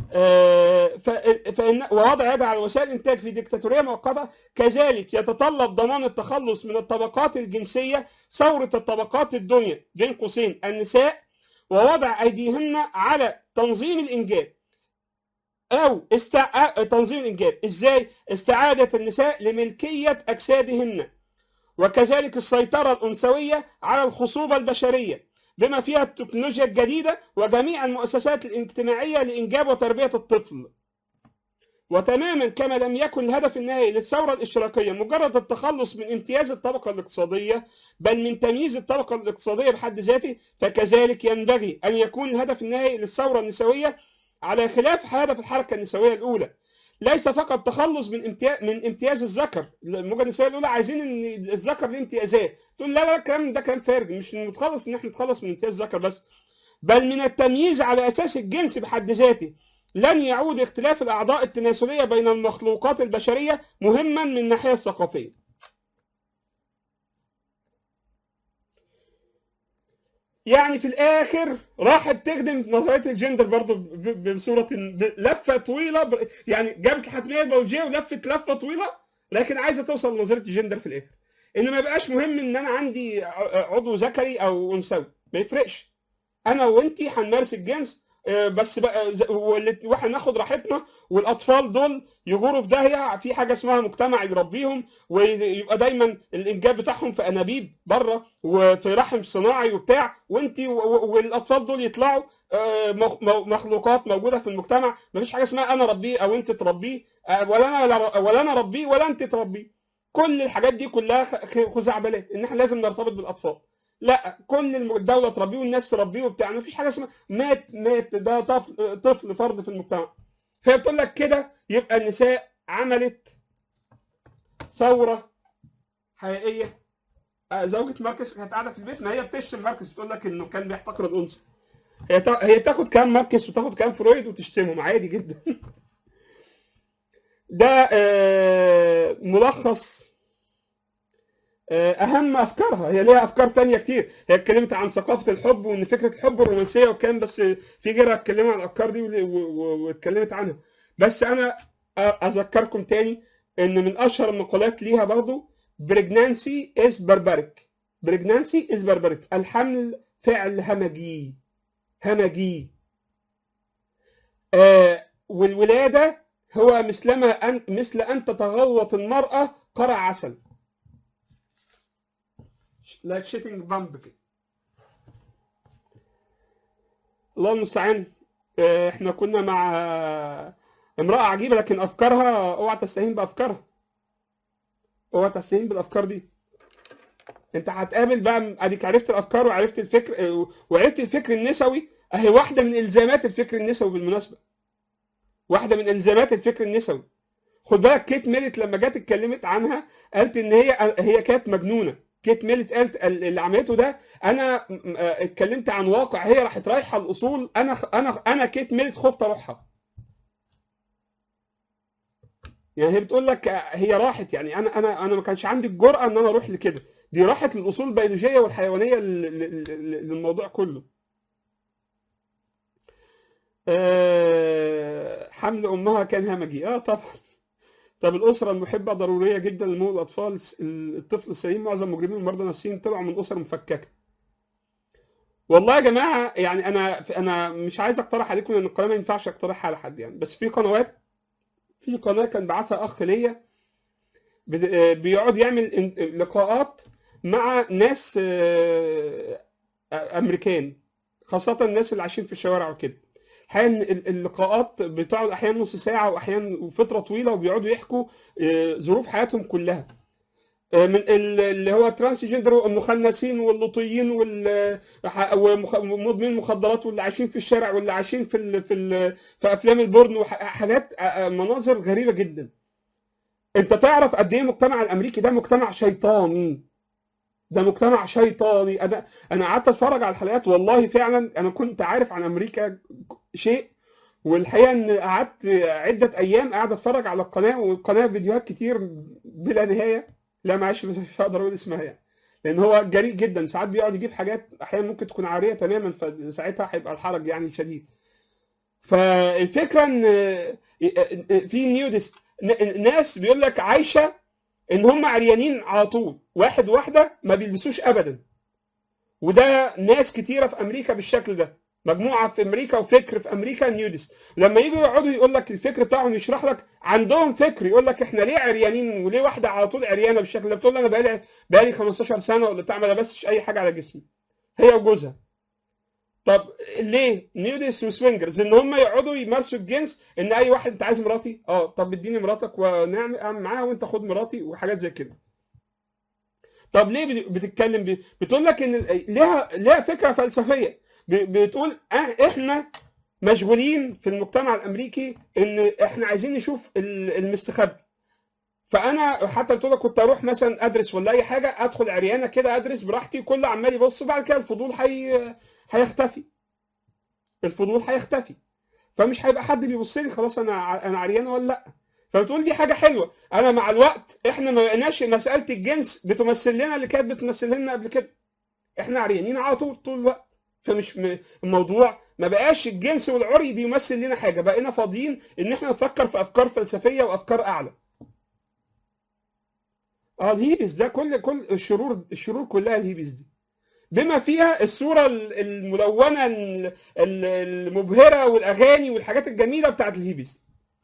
فإن ووضع يدها على وسائل الانتاج في ديكتاتوريه مؤقته كذلك يتطلب ضمان التخلص من الطبقات الجنسيه ثوره الطبقات الدنيا بين قوسين النساء ووضع ايديهن على تنظيم الانجاب او استع... تنظيم الانجاب ازاي استعاده النساء لملكيه اجسادهن وكذلك السيطره الانثويه على الخصوبه البشريه بما فيها التكنولوجيا الجديدة وجميع المؤسسات الاجتماعية لإنجاب وتربية الطفل وتماما كما لم يكن الهدف النهائي للثورة الاشتراكية مجرد التخلص من امتياز الطبقة الاقتصادية بل من تمييز الطبقة الاقتصادية بحد ذاته فكذلك ينبغي أن يكون الهدف النهائي للثورة النسوية على خلاف هدف الحركة النسوية الأولى ليس فقط تخلص من امتياز من امتياز الذكر الموجه النسائيه الاولى عايزين ان الذكر ليه امتيازات تقول لا لا الكلام ده كلام فارغ مش نتخلص ان احنا نتخلص من امتياز الذكر بس بل من التمييز على اساس الجنس بحد ذاته لن يعود اختلاف الاعضاء التناسليه بين المخلوقات البشريه مهما من الناحيه الثقافيه يعني في الاخر راحت تخدم نظريه الجندر برضه بصوره لفه طويله ب... يعني جابت الحتميه البيولوجيه ولفت لفه طويله لكن عايزه توصل لنظريه الجندر في الاخر ان ما يبقاش مهم ان انا عندي عضو ذكري او انثوي ما يفرقش انا وانتي هنمارس الجنس بس بقى واحنا ناخد راحتنا والاطفال دول يجوروا في داهيه في حاجه اسمها مجتمع يربيهم ويبقى دايما الانجاب بتاعهم في انابيب بره وفي رحم صناعي وبتاع وانت والاطفال دول يطلعوا مخلوقات موجوده في المجتمع مفيش حاجه اسمها انا ربيه او انت تربيه ولا انا ولا انا ربيه ولا انت تربيه كل الحاجات دي كلها خزعبلات ان احنا لازم نرتبط بالاطفال لا كل الدوله تربيه والناس تربيه وبتاع ما فيش حاجه اسمها مات مات ده طفل طفل فرد في المجتمع فهي بتقول لك كده يبقى النساء عملت ثوره حقيقيه آه، زوجة ماركس كانت قاعده في البيت ما هي بتشتم ماركس بتقول لك انه كان بيحتقر الانثى هي تا... هي تاخد كلام ماركس وتاخد كلام فرويد وتشتمهم عادي جدا ده آه، ملخص آه، اهم افكارها هي ليها افكار تانية كتير هي اتكلمت عن ثقافه الحب وان فكره الحب الرومانسيه وكان بس في غيرها اتكلموا عن الافكار دي و- و- واتكلمت عنها بس انا أ- اذكركم تاني ان من اشهر المقالات ليها برضو بريجنانسي از بربريك بريجنانسي از بربريك الحمل فعل همجي همجي آه والولاده هو مثلما أن مثل ان تتغوط المراه قرع عسل لايك شيتنج بامب كده الله المستعان آه، احنا كنا مع آه، امرأة عجيبة لكن افكارها اوعى تستهين بافكارها اوعى تستهين بالافكار دي انت هتقابل بقى اديك عرفت الافكار وعرفت الفكر آه، وعرفت الفكر النسوي اهي واحدة من الزامات الفكر النسوي بالمناسبة واحدة من الزامات الفكر النسوي خد بالك كيت ميلت لما جت اتكلمت عنها قالت ان هي هي كانت مجنونه كيت ميلت قالت ال- اللي عملته ده انا م- آه، اتكلمت عن واقع هي راحت رايحه الاصول انا انا انا كيت ميلت خفت اروحها يعني هي بتقول لك آه، هي راحت يعني انا انا انا ما كانش عندي الجرأه ان انا اروح لكده دي راحت للاصول البيولوجيه والحيوانيه لل- لل- لل- للموضوع كله آه، حمل امها كان همجي اه طبعا طب الاسره المحبه ضروريه جدا لنمو الاطفال الطفل السليم معظم مجرمين المرضى النفسيين طلعوا من اسر مفككه والله يا جماعه يعني انا انا مش عايز اقترح عليكم لان القناه ما ينفعش اقترحها على حد يعني بس في قنوات في قناه كان بعتها اخ ليا بد- آه، بيقعد يعمل إن- لقاءات مع ناس آه، آه، امريكان خاصه الناس اللي عايشين في الشوارع وكده احيانا ال- اللقاءات بتقعد احيانا نص ساعه واحيانا فتره طويله وبيقعدوا يحكوا آه، ظروف حياتهم كلها آه، من ال- اللي هو ترانسجندر والمخنثين واللوطيين وال ح- ومخ- ومدمنين المخدرات واللي عايشين في الشارع واللي عايشين في ال في ال في افلام البورن وحاجات آه، آه، مناظر غريبه جدا انت تعرف قد ايه المجتمع الامريكي ده مجتمع شيطاني ده مجتمع شيطاني انا انا قعدت اتفرج على الحلقات والله فعلا انا كنت عارف عن امريكا شيء والحقيقه ان قعدت عده ايام قاعد اتفرج على القناه والقناه فيديوهات كتير بلا نهايه لا معلش مش هقدر اقول اسمها يعني لان هو جريء جدا ساعات بيقعد يجيب حاجات احيانا ممكن تكون عاريه تماما فساعتها هيبقى الحرج يعني شديد فالفكره ان في نيودست ناس بيقول لك عايشه ان هم عريانين على طول واحد واحده ما بيلبسوش ابدا وده ناس كتيره في امريكا بالشكل ده مجموعه في امريكا وفكر في امريكا نيودست لما يجوا يقعدوا يقول لك الفكر بتاعهم يشرح لك عندهم فكر يقول لك احنا ليه عريانين وليه واحده على طول عريانه بالشكل ده بتقول لي انا بقالي بقالي 15 سنه ولا بتاع ما لبستش اي حاجه على جسمي هي وجوزها طب ليه نيودس وسوينجرز ان هم يقعدوا يمارسوا الجنس ان اي واحد انت عايز مراتي اه طب اديني مراتك ونعمل اعمل معاها وانت خد مراتي وحاجات زي كده طب ليه بت- بتتكلم بي؟ بتقول لك ان ال- ليها ليها فكره فلسفيه ب- بتقول اه احنا مشغولين في المجتمع الامريكي ان احنا عايزين نشوف ال- المستخبي فانا حتى بتقول لك كنت اروح مثلا ادرس ولا اي حاجه ادخل عريانه كده ادرس براحتي كله عمال يبص وبعد كده الفضول هي هيختفي الفضول هيختفي فمش هيبقى حد بيبص لي خلاص انا ع- انا عريانه ولا لا فبتقول دي حاجه حلوه انا مع الوقت احنا ما بقيناش مساله الجنس بتمثل لنا اللي كانت بتمثل لنا قبل كده احنا عريانين على طول طول الوقت فمش م- الموضوع ما بقاش الجنس والعري بيمثل لنا حاجه بقينا فاضيين ان احنا نفكر في افكار فلسفيه وافكار اعلى اه الهيبس ده كل كل الشرور الشرور كلها الهيبس دي بما فيها الصوره ال- الملونه ال- ال- المبهره والاغاني والحاجات الجميله بتاعت الهيبس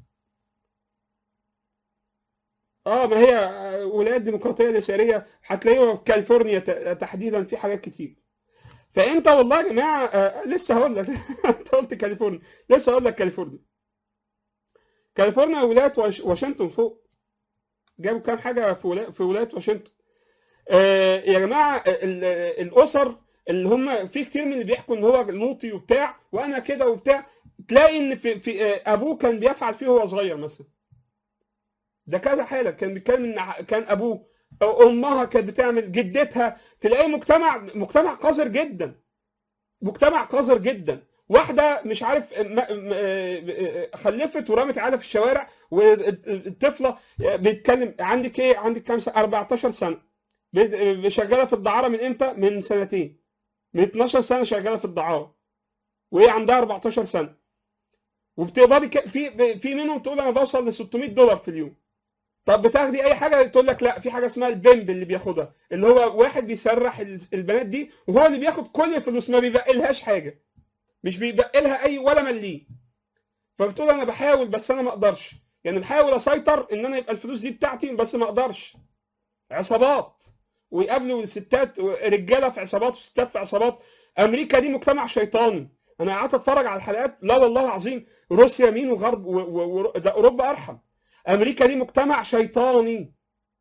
اه ما هي آه، ولايات ديمقراطيه اليساريه هتلاقيها في كاليفورنيا ت- تحديدا في حاجات كتير فانت والله يا جماعه آه لسه هقول لك انت قلت كاليفورنيا لسه هقول لك كاليفورنيا كاليفورنيا ولايه واش- واشنطن فوق جابوا كام حاجه في ولا- في ولايه واشنطن آه يا جماعه ال- الاسر اللي هم في كتير من اللي بيحكوا ان هو لوطي وبتاع وانا كده وبتاع تلاقي ان في, في آه، ابوه كان بيفعل فيه وهو صغير مثلا ده كذا حاله كان بيتكلم ان ع- كان ابوه أو امها كانت بتعمل جدتها تلاقي مجتمع مجتمع قذر جدا مجتمع قذر جدا واحده مش عارف م- م- آه، خلفت ورمت عيالها في الشوارع والطفله بيتكلم عندك ايه عندك كام سنه 14 سنه بت- شغاله في الدعاره من امتى من سنتين من 12 سنه شغاله في الدعاره وهي عندها 14 سنه وبتقبضي ك- في في منهم تقول انا بوصل ل 600 دولار في اليوم طب بتاخدي اي حاجه تقول لك لا في حاجه اسمها البيمب اللي بياخدها اللي هو واحد بيسرح ال- البنات دي وهو اللي بياخد كل الفلوس ما بيبقلهاش حاجه مش بيبقلها اي ولا مليم فبتقول انا بحاول بس انا ما اقدرش يعني بحاول اسيطر ان انا يبقى الفلوس دي بتاعتي بس ما اقدرش عصابات ويقابلوا الستات رجاله في عصابات وستات في عصابات امريكا دي مجتمع شيطاني انا قعدت اتفرج على الحلقات لا والله العظيم روسيا مين وغرب و... و... و... ده اوروبا ارحم امريكا دي مجتمع شيطاني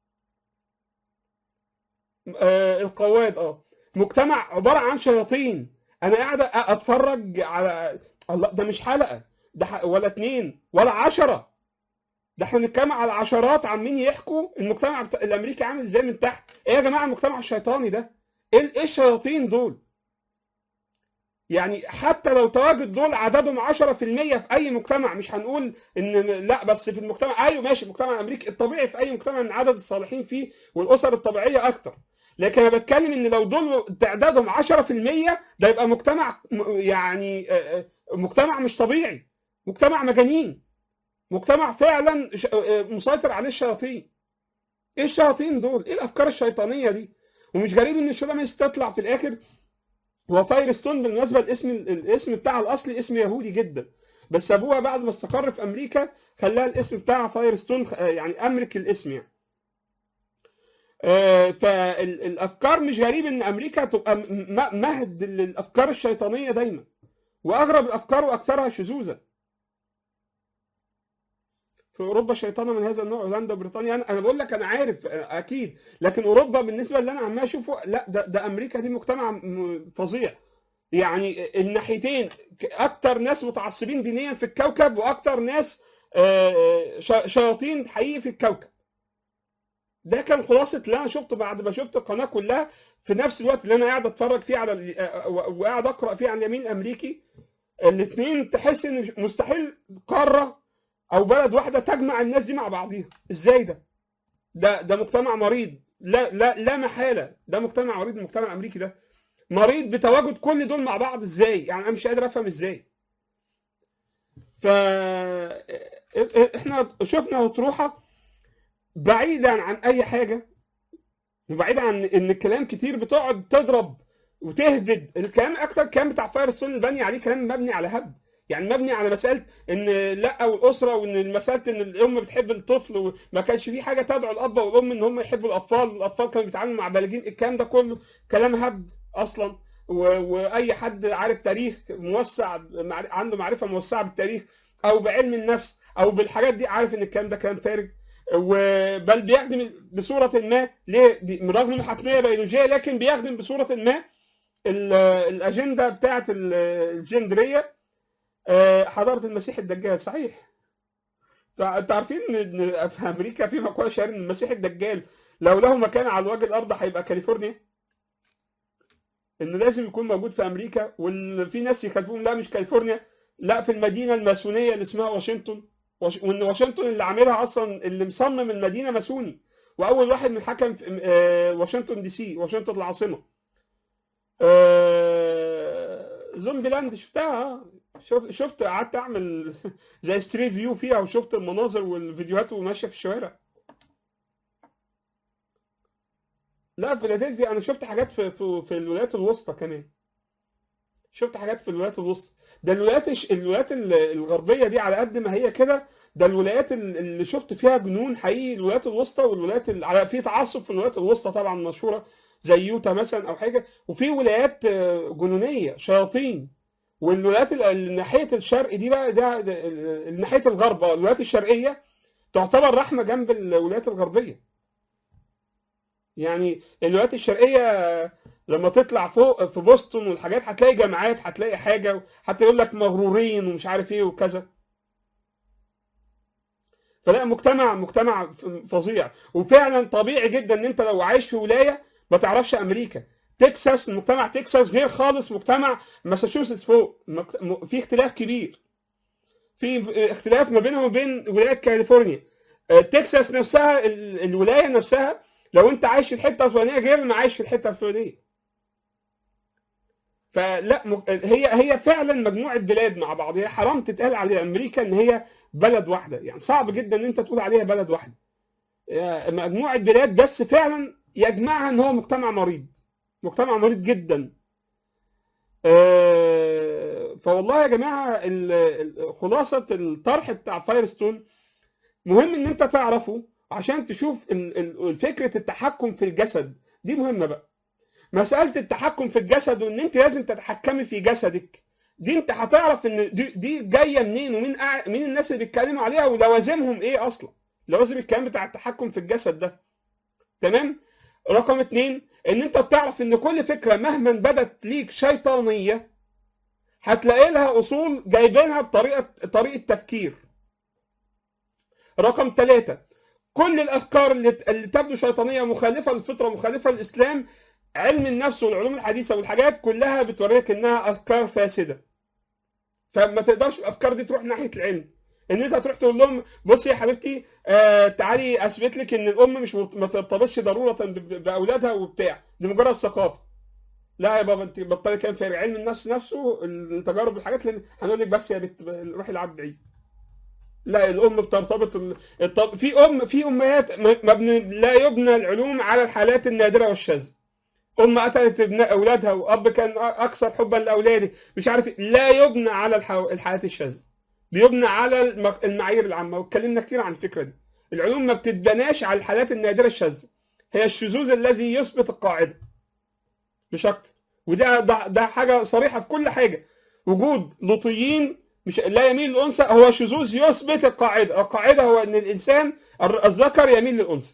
آه القواد اه مجتمع عباره عن شياطين انا قاعد أ- اتفرج على الله ده مش حلقه ده ح... ولا اتنين ولا عشرة ده احنا بنتكلم على عشرات عمالين يحكوا المجتمع بتا... الامريكي عامل ازاي من تحت ايه يا جماعه المجتمع الشيطاني ده ايه ايه الشياطين دول يعني حتى لو تواجد دول عددهم 10% في اي مجتمع مش هنقول ان لا بس في المجتمع ايوه ماشي المجتمع الامريكي الطبيعي في اي مجتمع ان عدد الصالحين فيه والاسر الطبيعيه اكتر لكن انا بتكلم ان لو دول تعدادهم 10% ده يبقى مجتمع م- يعني آه، آه، مجتمع مش طبيعي مجتمع مجانين مجتمع فعلا ش- آه، مسيطر عليه الشياطين ايه الشياطين دول ايه الافكار الشيطانيه دي ومش غريب ان شولاميس تطلع في الاخر هو فايرستون بالمناسبه الاسم الاسم بتاعها الاصلي اسم يهودي جدا بس ابوها بعد ما استقر في امريكا خلاها الاسم بتاعها فايرستون آه، يعني امريك الاسم يعني آه، فالافكار مش غريب ان امريكا تبقى م- م- مهد للافكار الشيطانيه دايما واغرب الافكار واكثرها شذوذا في اوروبا شيطانه من هذا النوع هولندا وبريطانيا انا أنا بقول لك انا عارف آه، اكيد لكن اوروبا بالنسبه اللي انا عمال اشوفه لا ده, ده امريكا دي مجتمع م- فظيع يعني الناحيتين ك- اكتر ناس متعصبين دينيا في الكوكب واكتر ناس آه، ش- شياطين حقيقي في الكوكب ده كان خلاصه اللي انا شفته بعد ما شفت القناه كلها في نفس الوقت اللي انا قاعد اتفرج فيه على ال- آه، و- وقاعد اقرا فيه عن اليمين الامريكي الاثنين تحس ان مستحيل قاره او بلد واحده تجمع الناس دي مع بعضيها ازاي ده ده ده مجتمع مريض لا لا لا محاله ده مجتمع مريض المجتمع الامريكي ده مريض بتواجد كل دول مع بعض ازاي يعني انا مش قادر افهم ازاي ف احنا شفنا اطروحه بعيدا عن اي حاجه وبعيدا عن ان الكلام كتير بتقعد تضرب وتهبد الكلام اكتر كلام بتاع فايرستون البني عليه كلام مبني على هبد يعني مبني على مساله ان لا والاسره وان مساله ان الام بتحب الطفل وما كانش في حاجه تدعو الاب والام ان هم يحبوا الاطفال والاطفال كانوا بيتعاملوا مع بالغين الكلام ده كله كلام هبد اصلا و- واي حد عارف تاريخ موسع مع- عنده معرفه موسعه بالتاريخ او بعلم النفس او بالحاجات دي عارف ان الكلام ده كلام فارغ وبل بيخدم بصوره ما ليه بي- رغم انه حتميه بيولوجيه لكن بيخدم بصوره ما ال- الاجنده بتاعه ال- الجندريه آه، حضاره المسيح الدجال صحيح تع- انتوا عارفين ان إن في امريكا في مقوله شهيره ان المسيح الدجال لو له مكان على وجه الارض هيبقى كاليفورنيا انه لازم يكون موجود في امريكا وفي ناس يخالفوهم لا مش كاليفورنيا لا في المدينه الماسونيه اللي اسمها واشنطن وش- وان واشنطن اللي عاملها اصلا اللي مصمم المدينه ماسوني واول واحد من حكم في آه، واشنطن دي سي واشنطن العاصمه آه، زومبي لاند شفتها شفت شفت قعدت اعمل زي ستريت فيو فيها وشفت المناظر والفيديوهات وماشيه في الشوارع لا فيلادلفيا انا شفت حاجات في في, في الولايات الوسطى كمان شفت حاجات في الولايات الوسطى ده الولايات الش- الولايات ال- الغربيه دي على قد ما هي كده ده الولايات ال- اللي شفت فيها جنون حقيقي الولايات الوسطى والولايات ال- على في تعصب في الولايات الوسطى طبعا مشهوره زي يوتا مثلا او حاجه وفي ولايات آه، جنونيه شياطين والولايات ال- ال- ناحيه الشرق دي بقى ده, ده ال- ناحيه الغرب آه، الولايات الشرقيه تعتبر رحمه جنب الولايات الغربيه يعني الولايات الشرقيه لما تطلع فوق في بوسطن والحاجات هتلاقي جامعات هتلاقي حاجه حتى يقول لك مغرورين ومش عارف ايه وكذا فلا مجتمع مجتمع فظيع وفعلا طبيعي جدا ان انت لو عايش في ولايه ما تعرفش امريكا تكساس مجتمع تكساس غير خالص مجتمع ماساتشوستس فوق مك- م- في اختلاف كبير في اختلاف ما بينهم وبين ولايه كاليفورنيا آه، تكساس نفسها ال- الولايه نفسها لو انت عايش في الحته الفلانيه غير ما عايش في الحته الفلانيه فلا م- هي هي فعلا مجموعه بلاد مع بعض هي حرام تتقال على امريكا ان هي بلد واحده يعني صعب جدا ان انت تقول عليها بلد واحده آه، مجموعه بلاد بس فعلا يجمعها ان هو مجتمع مريض مجتمع مريض جدا آه، فوالله يا جماعه ال- ال- خلاصه الطرح بتاع فايرستون مهم ان انت تعرفه عشان تشوف ال- ال- فكره التحكم في الجسد دي مهمه بقى مساله التحكم في الجسد وان انت لازم تتحكمي في جسدك دي انت هتعرف ان دي, دي جايه منين ومين أع- مين الناس اللي بيتكلموا عليها ولوازمهم ايه اصلا لوازم الكلام بتاع التحكم في الجسد ده تمام رقم اتنين ان انت بتعرف ان كل فكره مهما بدت ليك شيطانيه هتلاقي لها اصول جايبينها بطريقه طريقه تفكير رقم ثلاثة كل الافكار اللي اللي تبدو شيطانيه مخالفه للفطره مخالفه للاسلام علم النفس والعلوم الحديثه والحاجات كلها بتوريك انها افكار فاسده فما تقدرش الافكار دي تروح ناحيه العلم ان انت تروح تقول لهم بصي يا حبيبتي آه تعالي اثبت لك ان الام مش مرت- ما ترتبطش ضروره ب- ب- باولادها وبتاع دي مجرد ثقافه لا يا بابا انت بطلي كلام فارغ علم النفس نفسه التجارب الحاجات اللي هنقول لك بس يا بنت روحي العب بعيد لا الام بترتبط ال- الط- في ام في امهات م- مبني لا يبنى العلوم على الحالات النادره والشاذه ام قتلت ابن اولادها واب كان اكثر حبا لاولاده مش عارف إيه. لا يبنى على الحو... الحالات الشاذه بيبنى على الم- المعايير العامه واتكلمنا كتير عن الفكره دي العلوم ما بتتبناش على الحالات النادره الشاذه هي الشذوذ الذي يثبت القاعده مش اكتر وده ده, ده حاجه صريحه في كل حاجه وجود لوطيين مش لا يميل للانثى هو شذوذ يثبت القاعده القاعده هو ان الانسان الر- الذكر يميل للانثى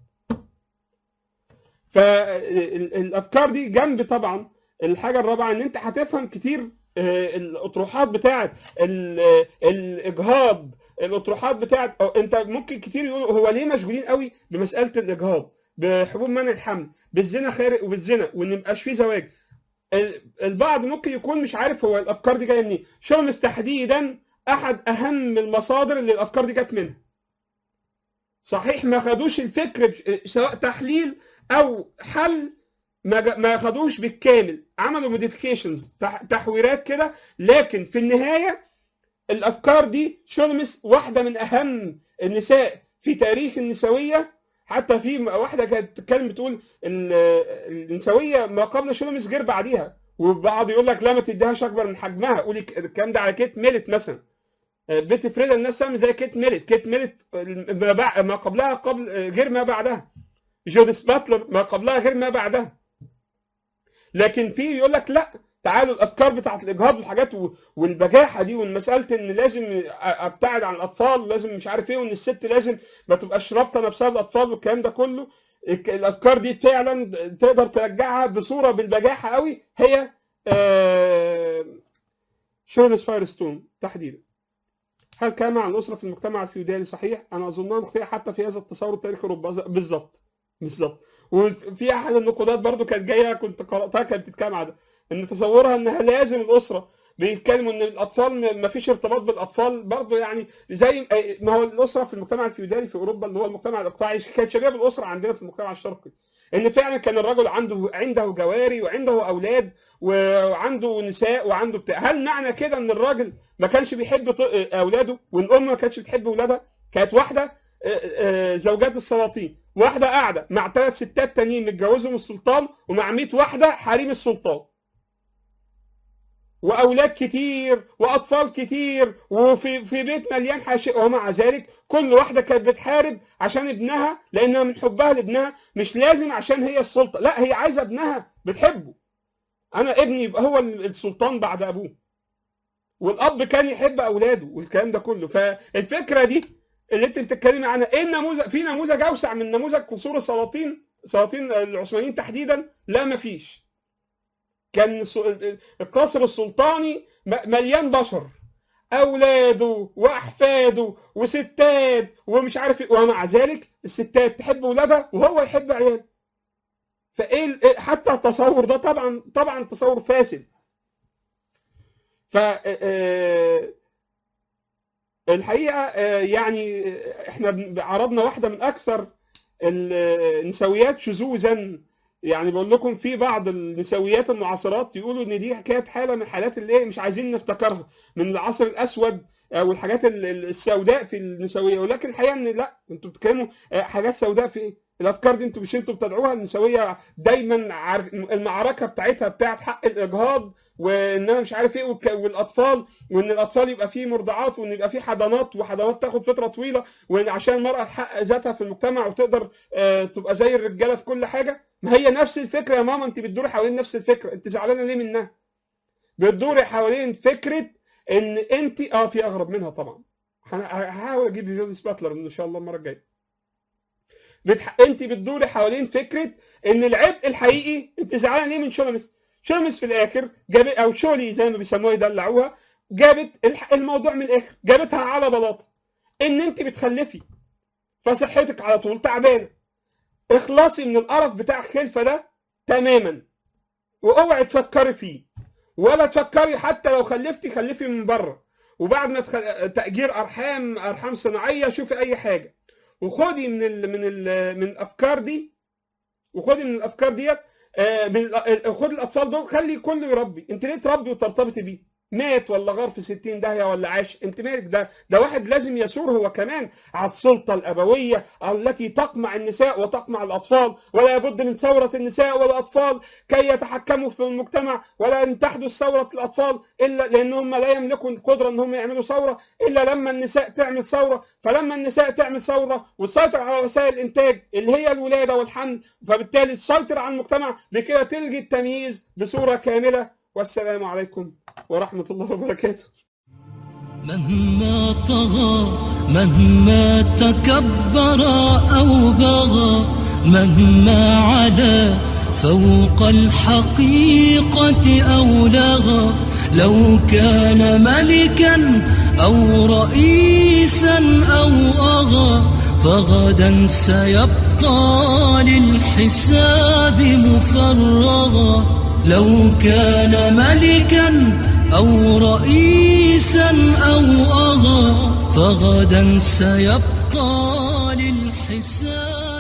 فالافكار دي جنب طبعا الحاجه الرابعه ان انت هتفهم كتير آه، الاطروحات بتاعت ال- آه، الاجهاض الاطروحات بتاعت أو انت ممكن كتير يقولوا هو ليه مشغولين قوي بمساله الاجهاض بحبوب منع الحمل بالزنا خارق وبالزنا وان ميبقاش فيه زواج ال- البعض ممكن يكون مش عارف هو الافكار دي جايه منين شولمس تحديدا احد اهم المصادر اللي الافكار دي جت منها صحيح ما خدوش الفكر بش- سواء تحليل او حل ما جا- ما خدوش بالكامل عملوا موديفيكيشنز تحويرات كده لكن في النهايه الافكار دي شولمس واحده من اهم النساء في تاريخ النسويه حتى في واحده كانت بتتكلم بتقول ال- النسويه ما قبل شولمس غير بعديها وبعض يقول لك لا ما تديهاش اكبر من حجمها قولي ك- الكلام ده على كيت ميلت مثلا بيتي فريدا الناس تعمل زي كيت ميلت كيت ميلت ما بع- ما قبلها قبل غير ما بعدها جوديس باتلر ما قبلها غير ما بعدها لكن في يقول لك لا تعالوا الافكار بتاعت الاجهاض والحاجات و- والبجاحه دي والمساله ان لازم ابتعد عن الاطفال لازم مش عارف ايه وان الست لازم ما تبقاش رابطه نفسها بالاطفال والكلام ده كله الك- الافكار دي فعلا تقدر ترجعها بصوره بالبجاحه قوي هي آه، شورنس فايرستون تحديدا هل كان عن الاسره في المجتمع الفيودالي صحيح؟ انا اظنها مخطئه حتى في هذا التصور التاريخي اوروبا بالظبط بالظبط وفي احد النقودات برضو كانت جايه كنت قراتها كانت بتتكلم على ده ان تصورها انها لازم الاسره بيتكلموا ان الاطفال ما فيش ارتباط بالاطفال برضو يعني زي ما هو الاسره في المجتمع الفيودالي في اوروبا اللي هو المجتمع الاقطاعي كانت شبيهه بالاسره عندنا في المجتمع الشرقي ان فعلا كان الرجل عنده عنده جواري وعنده اولاد وعنده نساء وعنده بتاع هل معنى كده ان الراجل ما كانش بيحب ط- اولاده والام ما كانتش بتحب اولادها كانت واحده آه، آه، زوجات السلاطين واحده قاعده مع ثلاث ستات تانيين متجوزهم السلطان ومع 100 واحده حريم السلطان واولاد كتير واطفال كتير وفي في بيت مليان حاشيه ومع ذلك كل واحده كانت بتحارب عشان ابنها لانها من حبها لابنها مش لازم عشان هي السلطه لا هي عايزه ابنها بتحبه انا ابني يبقى هو السلطان بعد ابوه والاب كان يحب اولاده والكلام ده كله فالفكره دي اللي انت بتتكلمي عنها ايه النموذج في نموذج اوسع من نموذج قصور السلاطين السلاطين العثمانيين تحديدا لا مفيش كان القصر السلطاني مليان بشر اولاده واحفاده وستات ومش عارف ايه ومع ذلك الستات تحب اولادها وهو يحب عياله فايه حتى التصور ده طبعا طبعا تصور فاسد ف الحقيقه يعني احنا عرضنا واحده من اكثر النسويات شذوذا يعني بقول لكم في بعض النسويات المعاصرات يقولوا ان دي كانت حاله من حالات اللي مش عايزين نفتكرها من العصر الاسود او الحاجات السوداء في النسويه ولكن الحقيقه ان لا انتوا بتتكلموا حاجات سوداء في ايه؟ الافكار دي انتوا مش انتوا بتدعوها النسويه دايما المعركه بتاعتها بتاعت حق الاجهاض وان انا مش عارف ايه والاطفال وان الاطفال يبقى فيه مرضعات وان يبقى فيه حضانات وحضانات تاخد فتره طويله وان عشان المراه تحقق ذاتها في المجتمع وتقدر تبقى زي الرجاله في كل حاجه ما هي نفس الفكره يا ماما انت بتدوري حوالين نفس الفكره انت زعلانه ليه منها؟ بتدوري حوالين فكره ان انت اه في اغرب منها طبعا هحاول اجيب جوديس باتلر ان شاء الله المره الجايه بتح... انت بتدوري حوالين فكره ان العبء الحقيقي انت زعلان ليه من شولمس؟ شولمس في الاخر جاب او شولي زي ما بيسموها يدلعوها جابت الموضوع من الاخر جابتها على بلاطه ان انت بتخلفي فصحتك على طول تعبانه اخلصي من القرف بتاع الخلفه ده تماما واوعي تفكري فيه ولا تفكري حتى لو خلفتي خلفي من بره وبعد ما تخل... تاجير ارحام ارحام صناعيه شوفي اي حاجه وخدي من ال من ال من الافكار دي وخدي من الافكار ديت من خد الاطفال دول خلي كله يربي انت ليه تربي وترتبطي بيه مات ولا غار في 60 داهيه ولا عاش انت مالك ده ده واحد لازم يثور هو كمان على السلطه الابويه التي تقمع النساء وتقمع الاطفال ولا بد من ثوره النساء والاطفال كي يتحكموا في المجتمع ولا ان تحدث ثوره الاطفال الا لانهم لا يملكوا القدره ان هم يعملوا ثوره الا لما النساء تعمل ثوره فلما النساء تعمل ثوره وتسيطر على وسائل الانتاج اللي هي الولاده والحمل فبالتالي تسيطر على المجتمع بكده تلغي التمييز بصوره كامله والسلام عليكم ورحمة الله وبركاته مهما طغى مهما تكبر أو بغى مهما علا فوق الحقيقة أو لغى لو كان ملكا أو رئيسا أو أغى فغدا سيبقى للحساب مفرغا لو كان ملكا أو رئيسا أو أغى فغدا سيبقى للحساب